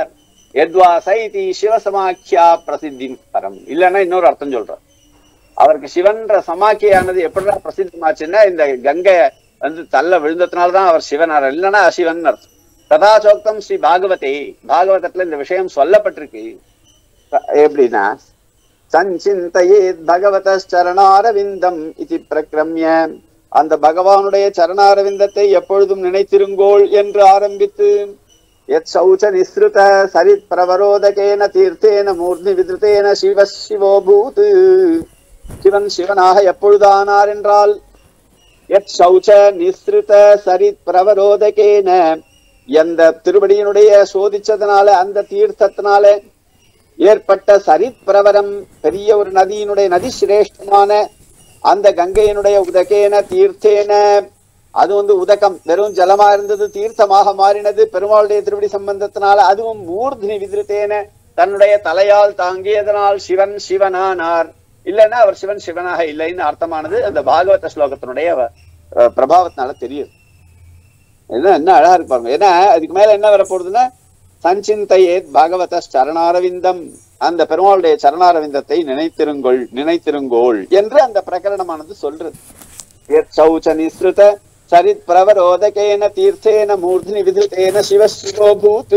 எத்வா சைதி சிவசமாக்கியா பிரசித்தி பரம் இல்லைன்னா இன்னொரு அர்த்தம் சொல்றார் அவருக்கு சிவன்ற சமாக்கியானது எப்படிதான் பிரசித்தமாச்சுன்னா இந்த கங்கை வந்து தள்ள விழுந்ததுனாலதான் அவர் சிவனார் இல்லைன்னா அசிவன் அர்த்தம் கதாச்சோக்தம் ஸ்ரீ பாகவதே பாகவதத்துல இந்த விஷயம் சொல்லப்பட்டிருக்கு எப்படின்னா சஞ்சிந்தையேத் பகவத சரணாரவிந்தம் இது பிரக்ரம்ய அந்த பகவானுடைய சரணாரவிந்தத்தை எப்பொழுதும் நினைத்திருங்கோள் என்று ஆரம்பித்து எத் சௌச்ச நிஸ்ருத சரித் பிரவரோதகேன தீர்த்தேன மூர்த்தி விதிருத்தேன சிவ சிவோ பூத் சிவன் சிவனாக எப்பொழுதானார் என்றால் எத் சௌச்ச நிஸ்ருத சரித் பிரவரோதகேன எந்த திருவடியினுடைய சோதிச்சதுனால அந்த தீர்த்தத்தினால ஏற்பட்ட சரித் பிரவரம் பெரிய ஒரு நதியினுடைய நதி சிரேஷ்டமான அந்த கங்கையினுடைய உதகேன தீர்த்தேன அது வந்து உதகம் வெறும் ஜலமா இருந்தது தீர்த்தமாக மாறினது பெருமாளுடைய திருவடி சம்பந்தத்தினால அதுவும் மூர்த்தினி விதிருத்தேன தன்னுடைய தலையால் தாங்கியதனால் சிவன் சிவனானார் இல்லைன்னா அவர் சிவன் சிவனாக இல்லைன்னு அர்த்தமானது அந்த பாகவத ஸ்லோகத்தினுடைய அஹ், பிரபாவத்தினால தெரியுது என்ன என்ன அழகா இருக்கு பாருங்க ஏன்னா அதுக்கு மேல என்ன வரப்போகுதுன்னா சஞ்சிந்தையேத் பகவத சரணாரவிந்தம் அந்த பெருமாளுடைய சரணாரவிந்தத்தை நினைத்திருங்கொள் நினைத்திருங்கோள் என்று அந்த பிரகரணமானது சொல்றது யத் சௌச்ச நிஸ்ருத சரித் பிரவரோதகேன தீர்த்தேன மூர்த்தினி விதிருத்தேன சிவ சிவோ பூத்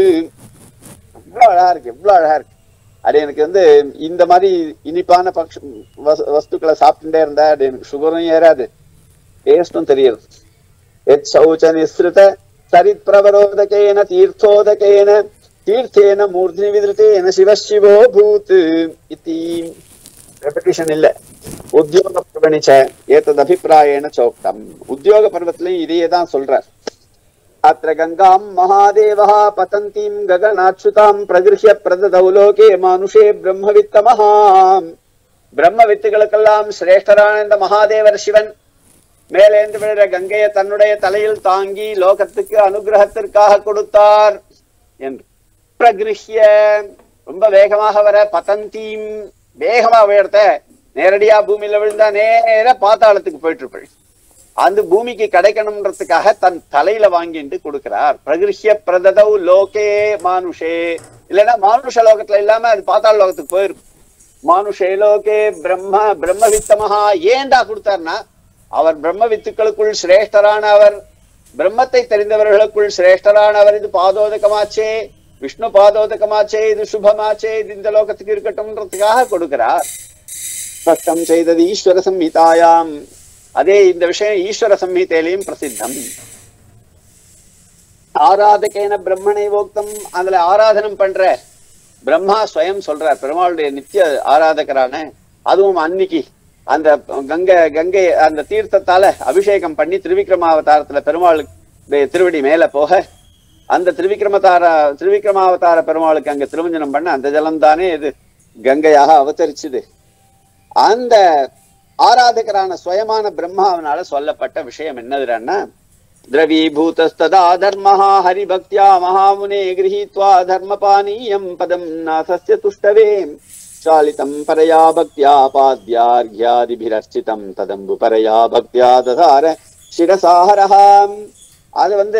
எவ்வளவு அழகா இருக்கு எவ்வளவு அழகா இருக்கு அது எனக்கு வந்து இந்த மாதிரி இனிப்பான பக்ஷ வஸ்- வஸ்துக்களை சாப்பிட்டுட்டே இருந்தா அது எனக்கு சுகரும் ஏறாது டேஸ்டும் தெரியாது எத் சௌச்ச நிஸ்ருத சரித் பிரவரோதகேன தீர்த்தோதகேன தீர்த்தேன மூர்த்தினி விதிருத்தேன சிவ சிவோ பூத் இத்தி ரெபடிஷன் இல்ல உத்தியோக பிரபணிச்ச ஏத்தது அபிப்பிராயேன சோக்தம் உத்தியோக பருவத்திலையும் இதையே தான் சொல்றார் அத்திர கங்காம் மகாதேவः பதந்தீம் ககனாச்சுதாம் பிரகிருஹ்ய பிரததௌ லோகே மானுஷே பிரம்மவித்தமஹாம் பிரம்ம வித்துகளுக்கெல்லாம் சிரேஷ்டரான இந்த மகாதேவர் சிவன் மேலேந்து விழுற கங்கையை தன்னுடைய தலையில் தாங்கி லோகத்துக்கு அனுகிரகத்திற்காக கொடுத்தார் என்று பிரகிருஹ்ய ரொம்ப வேகமாக வர பதந்தீம் வேகமா உயர்த்த நேரடியா பூமியில விழுந்தா நேர பாத்தாளத்துக்கு போயிட்டு இருப்பள் அந்த பூமிக்கு கிடைக்கணும்ன்றதுக்காக தன் தலையில வாங்கிட்டு கொடுக்கிறார் பிரகிருஷ்ய பிரததௌ லோகே மானுஷே இல்லைன்னா மானுஷ லோகத்துல இல்லாம அது பாத்தாள லோகத்துக்கு போயிருக்கும் மானுஷே லோகே பிரம்ம பிரம்ம வித்தமஹா ஏன்டா கொடுத்தார்னா அவர் பிரம்ம வித்துக்களுக்குள் சிரேஷ்டரான அவர் பிரம்மத்தை தெரிந்தவர்களுக்குள் சிரேஷ்டரான அவர் இது பாதோதகமாச்சே விஷ்ணு பாதோதகமாச்சே இது சுபமாச்சே இது இந்த லோகத்துக்கு இருக்கட்டும்ன்றதுக்காக கொடுக்கிறார் ஸ்பஷ்டம் செய்தது ஈஸ்வர சம்ஹிதாயாம் அதே இந்த விஷயம் ஈஸ்வர சம்ஹிதையிலையும் பிரசித்தம் ஆராதகேன பிரம்மனை வோக்தம் அதுல ஆராதனம் பண்ற பிரம்மா ஸ்வயம் சொல்றார் பெருமாளுடைய நித்திய ஆராதகரான அதுவும் அன்னைக்கு அந்த கங்கை கங்கை அந்த தீர்த்தத்தால அபிஷேகம் பண்ணி திருவிக்ரமாவதாரத்துல பெருமாளுடைய திருவடி மேல போக அந்த திருவிக்ரமதார திருவிக்ரமாவதார பெருமாளுக்கு அங்க திருமஞ்சனம் பண்ண அந்த ஜலம் தானே இது கங்கையாக அவதரிச்சுது அந்த ஆராதகரான சுயமான பிரம்மாவினால சொல்லப்பட்ட விஷயம் என்னதுன்னா திரவீபூதஸ்ததா தர்மஹா ஹரிபக்தியா மகாமுனே கிரகீத்வா தர்மபானீயம் பதம் நாசஸ்ய துஷ்டவே சாலிதம் பரயா பக்தியா பாத்யார்கியாதிபிரர்ச்சிதம் ததம்பு பரயா பக்தியா ததார சிரசாஹரஹாம் அது வந்து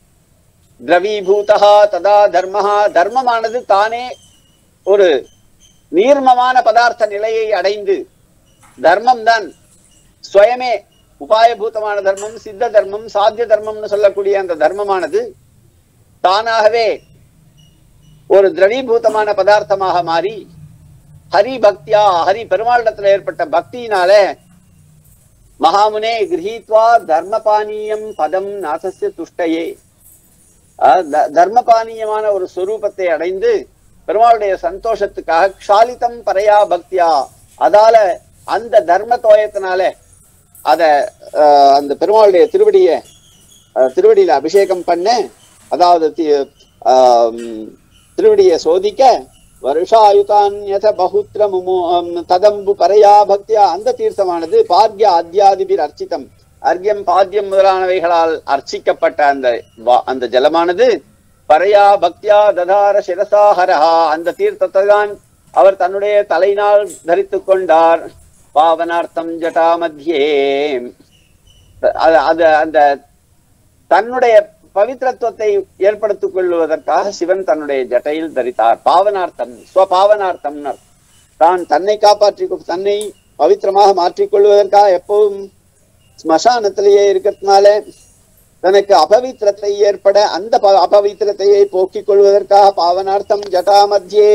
திரவீபூதா ததா தர்மஹா தர்மமானது தானே ஒரு நீர்மமான பதார்த்த நிலையை அடைந்து தர்மம் தான் ஸ்வயமே உபாயபூதமான தர்மம் சித்த தர்மம் சாத்திய தர்மம்னு சொல்லக்கூடிய அந்த தர்மமானது தானாகவே ஒரு திரவீபூதமான பதார்த்தமாக மாறி ஹரி பக்தியா ஹரி பெருமாளிடத்துல ஏற்பட்ட பக்தியினால மகாமுனே கிரகீத்வா தர்மபானீயம் பதம் நாசஸ்ய துஷ்டையே அஹ் த- தர்மபானீயமான ஒரு சொரூபத்தை அடைந்து பெருமாளுடைய சந்தோஷத்துக்காக க்ஷாலிதம் பரையா பக்தியா அதால அந்த தர்ம தோயத்தினால அத அஹ், அந்த பெருமாளுடைய திருவடிய அஹ், திருவடியில அபிஷேகம் பண்ண அதாவது தி- ஆம், திருவடியை சோதிக்க வருஷாயுதான் யத பகுத்ர முமு அம், ததம்பு பரையா பக்தியா அந்த தீர்த்தமானது பார்க்ய அத்தியாதிபிர் அர்ச்சிதம் அர்க்யம் பாத்தியம் முதலானவைகளால் அர்ச்சிக்கப்பட்ட அந்த வா- அந்த ஜலமானது பரையா பக்தியா ததார சிரசாஹரஹா அந்த தீர்த்தத்தை தான் அவர் தன்னுடைய தலையினால் தரித்துக் கொண்டார் பாவனார்த்தம் ஜட்டா மத்தியே அது அது அந்த தன்னுடைய பவித்திரத்துவத்தை ஏற்படுத்திக் கொள்வதற்காக சிவன் தன்னுடைய ஜட்டையில் தரித்தார் பாவனார்த்தம் ஸ்வபாவனார்த்தம் தான் தன்னை காப்பாற்றி தன்னை பவித்திரமாக மாற்றிக் கொள்வதற்காக எப்பவும் ஸ்மசானத்திலேயே இருக்கிறதுனால தனக்கு அபவித்திரத்தை ஏற்பட அந்த ப- அபவித்திரத்தையை போக்கிக் கொள்வதற்காக பாவனார்த்தம் ஜட்டா மத்தியே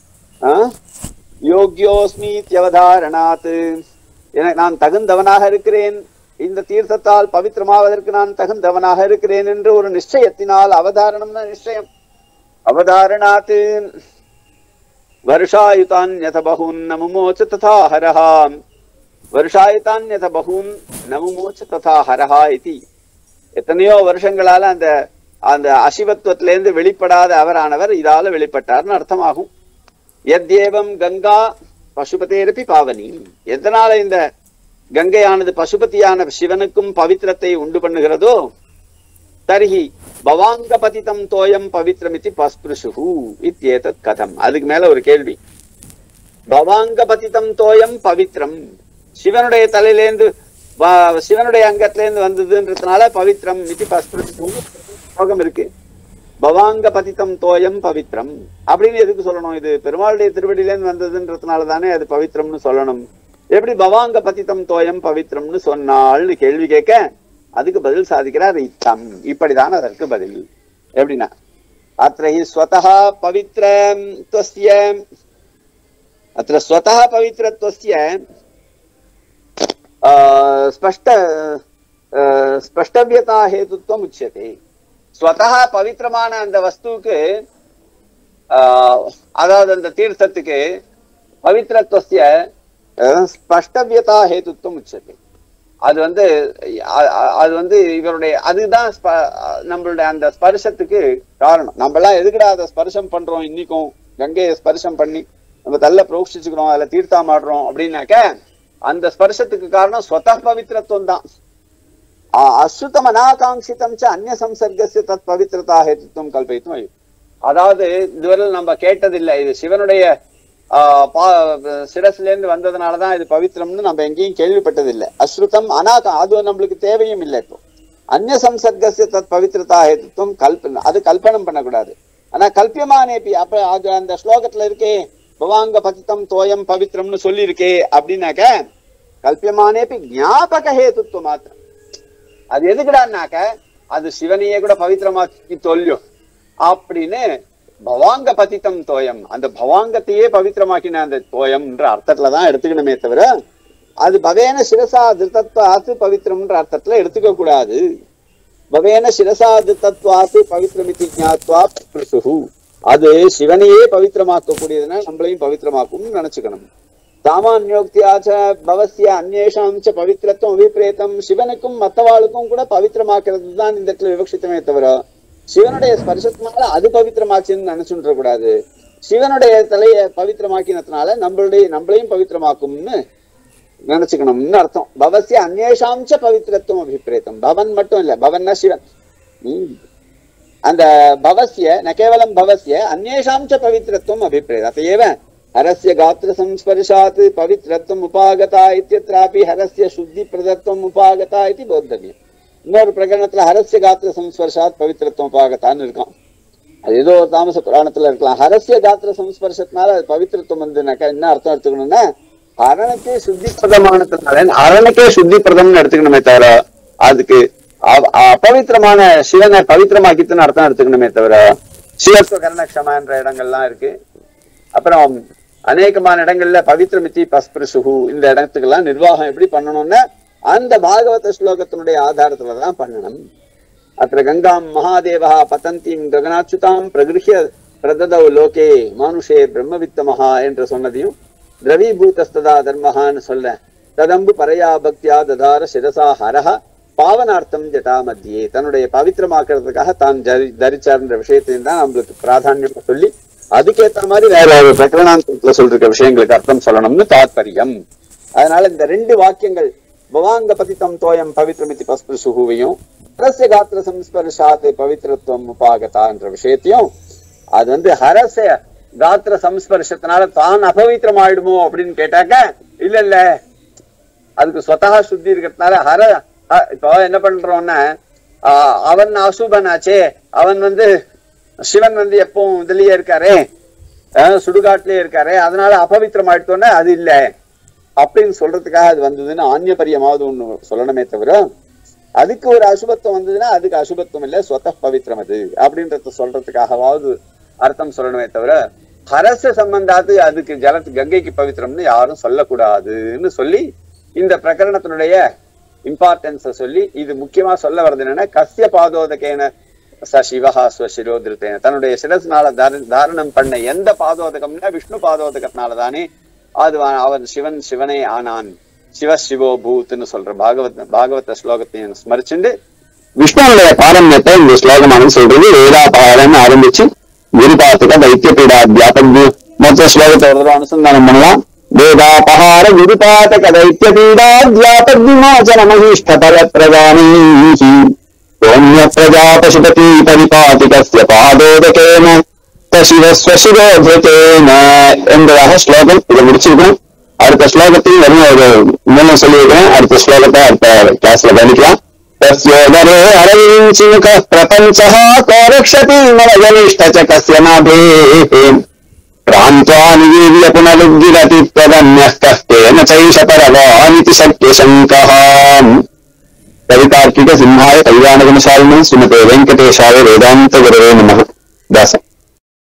யோக்யோஸ்மி தியவதாரணாத் எனக்கு நான் தகுந்தவனாக இருக்கிறேன் இந்த தீர்த்தத்தால் பவித்திரமாவதற்கு நான் தகுந்தவனாக இருக்கிறேன் என்று ஒரு நிச்சயத்தினால் அவதாரணம் நிச்சயம் அவதாரணாத் வருஷாயுதான்யத பகூன் நமுமோச்ச ததா ஹரஹா வருஷாயுதான்யத பகூன் நமுமோச்ச ததா ஹரஹா இதி எத்தனையோ வருஷங்களால அந்த அந்த அசிவத்துவத்திலிருந்து வெளிப்படாத அவரானவர் இதால வெளிப்பட்டார்னு அர்த்தமாகும் எத்யேவம் கங்கா பசுபதேரப்பி பாவனி எதனால இந்த கங்கையானது பசுபதியான சிவனுக்கும் பவித்திரத்தை உண்டு பண்ணுகிறதோ தர்ஹி பவாங்க பதிதம் தோயம் பவித்ரமிதி பஸ்பிருஷு இத்தியேதத் கதம் அதுக்கு மேல ஒரு கேள்வி பவாங்க பதிதம் தோயம் பவித்ரம் சிவனுடைய தலையிலேந்து வ- சிவனுடைய அங்கத்திலேருந்து வந்ததுன்றதுனால பவித்ரம் இது பஸ்பிருஷு ஸ்லோகம் இருக்கு பவாங்க பதித்தம் தோயம் பவித்ரம் அப்படின்னு எதுக்கு சொல்லணும் இது பெருமாளுடைய திருவடியிலேருந்து வந்ததுன்றதுனால தானே அது பவித்ரம்னு சொல்லணும் எப்படி பவாங்க பதித்தம் தோயம் பவித்ரம்னு சொன்னாள்னு கேள்வி கேட்க அதுக்கு பதில் சாதிக்கிறார் இத்தம் இப்படிதான் அதற்கு பதில் எப்படின்னா அத்த ஹி ஸ்வதா பவித்ரம் துவஸ்ய அத்த ஸ்வதா பவித்ரத்வஸ்ய ஆ, ஸ்பஷ்ட ஆ, ஸ்பஷ்டவியதா ஹேதுத்வம் உச்சியதே ஸ்வதா பவித்திரமான அந்த வஸ்துவுக்கு ஆஹ், அதாவது அந்த தீர்த்தத்துக்கு பவித்திரத்துவசிய ஆஹ், ஸ்பஷ்டவியதா ஹேதுத்துவம் உச்சது அது வந்து அ- அ- அது வந்து இவருடைய அதுதான் ஸ்ப- நம்மளுடைய அந்த ஸ்பர்சத்துக்கு காரணம் நம்ம எல்லாம் எதுக்குடா அதை ஸ்பர்சம் பண்றோம் இன்னைக்கும் கங்கையை ஸ்பர்சம் பண்ணி நம்ம தள்ள புரோக்ஷிச்சுக்கிறோம் அதுல தீர்த்தாமாடுறோம் அப்படின்னாக்க அந்த ஸ்பர்சத்துக்கு காரணம் ஸ்வத பவித்திரத்துவம் தான் ஆ- அசுத்தம் அனாகாங்கிதம் ச அந்நிய சம்சர்க்கசிய தத் பவித்திரதா ஹேத்துவம் கல்பித்தும் அயம். அதாவது இதுவரை நம்ம கேட்டதில்லை இது சிவனுடைய ஆ, பா சிரஸ்ல இருந்து வந்ததுனாலதான் இது பவித்திரம்னு நம்ம எங்கேயும் கேள்விப்பட்டதில்லை அஸ்ருதம் அனாகா அது நம்மளுக்கு தேவையும் இல்லை இப்போ அந்நிய சம்சர்க்கசிய தத் பவித்திரதா ஹேத்துவம் கல்பனை அது கல்பனம் பண்ணக்கூடாது ஆனா கல்பியமானேபி அப்ப அது அந்த ஸ்லோகத்துல இருக்கே பவாங்க பதித்தம் தோயம் பவித்திரம்னு சொல்லி இருக்கே அப்படின்னாக்க கல்பியமானேபி ஞாபக ஹேதுத்துவ மாத்திரம் அது எதுக்குடான்னாக்க அது சிவனையே கூட பவித்திரமாக்கி தொல்லும் அப்படின்னு பவாங்க பதித்தம் தோயம் அந்த பவாங்கத்தையே பவித்திரமாக்கின அந்த தோயம்ன்ற அர்த்தத்துல தான் எடுத்துக்கணுமே தவிர அது பவேன சிரசா திருத்தத்வாத்து பவித்திரம்ன்ற அர்த்தத்துல எடுத்துக்க கூடாது பவேன சிரசா திருத்தத்வாத்து பவித்திரமிதி ஞாத்வா பிருசுஹு அது சிவனையே பவித்திரமாக்க கூடியதுன்னா நம்மளையும் பவித்திரமாக்கும்னு நினைச்சுக்கணும் சாமானியோக்தியாச்ச பவசிய அந்நேஷாம் ச பவித்திரத்துவம் அபிப்பிரேத்தம் சிவனுக்கும் மத்தவாளுக்கும் கூட பவித்திரமாக்குறது தான் இந்த இடத்துல விவக்ஷித்தமே தவிர சிவனுடைய ஸ்பர்சத்தினால அது பவித்திரமாச்சுன்னு நினைச்சுட்டு கூடாது சிவனுடைய தலைய பவித்திரமாக்கினதுனால நம்மளுடைய நம்மளையும் பவித்திரமாக்கும்னு நினைச்சுக்கணும்னு அர்த்தம் பவசிய அந்நேஷாம் ச பவித்திரத்துவம் அபிப்பிரேத்தம் பவன் மட்டும் இல்ல பவன்னா சிவன் ம். அந்த பவசிய ந கேவலம் பவசிய அந்நேஷாம் ச பவித்திரத்துவம் அபிப்பிரேத அத்தையேவ ஹரஸ்ய காத்திர சம்ஸ்பர்ஷாத் பவித்ரத்துவம் உபாகதா இத்தியத்ராபி ஹரஸ்ய சுத்தி பிரதத்துவம் உபாகதா இது போத்தவியம் இன்னொரு பிரகரணத்துல ஹரஸ்ய காத்திர சம்ஸ்பர்ஷாத் பவித்ரத்துவம் உபாகதான்னு இருக்கும் அது ஏதோ ஒரு தாமச புராணத்துல இருக்கலாம் ஹரஸ்ய காத்திர சம்ஸ்பர்ஷத்தினால அது பவித்திரத்துவம் வந்துனாக்கா என்ன அர்த்தம் எடுத்துக்கணும்னா அரணுக்கே சுத்தி பிரதமானதுனால அரணுக்கே சுத்தி பிரதம்னு எடுத்துக்கணுமே தவிர அதுக்கு அ- அபவித்திரமான சிவனை பவித்திரமாக்கித்துன்னு அர்த்தம் எடுத்துக்கணுமே தவிர சிவத்துவ கரணக்ஷமா என்ற இடங்கள்லாம் இருக்கு அப்புறம் அநேகமான இடங்கள்ல பவித்ரமித்தி பஸ்பிருசுகு இந்த இடத்துக்கெல்லாம் நிர்வாகம் எப்படி பண்ணணும்னா அந்த பாகவத ஸ்லோகத்தினுடைய ஆதாரத்துல தான் பண்ணணும் அத்த கங்காம் மகாதேவா பதந்தீம் ககனாச்சுதாம் பிரகிருஹ்ய பிரததௌ லோகே மானுஷே பிரம்மவித்தமஹா என்று சொன்னதையும் திரவீபூதஸ்ததா தர்மஹான்னு சொல்ல ததம்பு பரையா பக்தியா ததார சிரசா ஹரஹ பாவனார்த்தம் ஜட்டா மத்தியே தன்னுடைய பவித்திரமாக்குறதுக்காக தான் ஜரி தரிச்சார்ன்ற விஷயத்தையும் தான் நம்மளுக்கு பிராதானியம் சொல்லி அதுக்கேத்த மாதிரி வேற ஒரு பிரகரணாந்தத்துல சொல்ற விஷயங்களுக்கு அர்த்தம் சொல்லணும்னு தாத்பரியம் அதனால இந்த ரெண்டு வாக்கியங்கள் பவாங்க பதித்தம் தோயம் பவித்ரமிதி பஸ்பு சுகுவையும் ஹரஸ்ய காத்திர சம்ஸ்பர்ஷாத் பவித்திரத்துவம் உபாகதா என்ற விஷயத்தையும் அது வந்து ஹரஸ்ய காத்திர சம்ஸ்பர்ஷத்தினால தான் அபவித்திரம் ஆயிடுமோ அப்படின்னு கேட்டாக்க இல்ல இல்ல அதுக்கு சொத்தகா சுத்தி இருக்கிறதுனால ஹர அ- இப்போ என்ன பண்றோம்னா ஆஹ் அவன் அசுபனாச்சே அவன் வந்து சிவன் வந்து எப்பவும் இதுலயே இருக்காரே ஆஹ் சுடுகாட்டிலே இருக்காரே அதனால அபவித்திரம் ஆயிட்டோன்னே அது இல்ல அப்படின்னு சொல்றதுக்காக அது வந்ததுன்னு ஆன்யபரியமாவது ஒண்ணு சொல்லணுமே தவிர அதுக்கு ஒரு அசுபத்துவம் வந்ததுன்னா அதுக்கு அசுபத்துவம் இல்ல சொத்த பவித்திரம் அது அப்படின்றத சொல்றதுக்காகவாவது அர்த்தம் சொல்லணுமே தவிர ஹரச சம்பந்தாத்து அதுக்கு ஜலத்து கங்கைக்கு பவித்திரம்னு யாரும் சொல்லக்கூடாதுன்னு சொல்லி இந்த பிரகரணத்தினுடைய இம்பார்ட்டன்ஸ சொல்லி இது முக்கியமா சொல்ல வர்றது என்னன்னா கஸ்ய பாதோதகேன ச சிவஹா ஸ்வசிரோதிருத்தேன தன்னுடைய சிரஸ்னால தார- தாரணம் பண்ண எந்த பாதோதகம்னா விஷ்ணு பாதோதகத்தினால தானே அது வ- அவன் சிவன் சிவனே ஆனான் சிவ சிவோ பூத்னு சொல்ற பாகவத் பாகவத ஸ்லோகத்தையும் ஸ்மரிச்சுண்டு விஷ்ணுவுடைய பாரம்யத்தை இந்த ஸ்லோகமானது சொல்றது வேதாபாரம் ஆரம்பிச்சு குருபாத்துக வைத்தியபீடா வியாபக்தி மொத்த ஸ்லோகத்தை ஒரு தடவை அனுசந்தானம் பண்ணலாம் வேதாபகார குருபாதக தைத்தியபீடா வியாபக்திமோச்சன மகிஷ்ட பல பிரதானீஹி சோம்ய பிரஜா பசுபதி பரிபாதி கஸ்ய பாதோதகேன தசிவ ஸ்வசிரோதேன என்பதாக ஸ்லோகம் இதை முடிச்சிருக்கோம் அடுத்த ஸ்லோகத்தையும் வரும் ஒரு மூலம் சொல்லியிருக்கிறேன் அடுத்த ஸ்லோகத்தை அடுத்த கிளாஸ்ல கவனிக்கலாம் तस्योदरे अरविञ्चिनुकः प्रपञ्चः को रक्षति नवजनिष्ठ च कस्य नाभेः प्रान्त्वा निवीर्य पुनरुद्गिरति त्वदन्यः कः तेन चैष परवानिति शक्यशङ्कः कवितार्किक सिंहाय कल्याणगुणशालिने श्रीमते वेङ्कटेशाय वेदान्तगुरवे नमः दास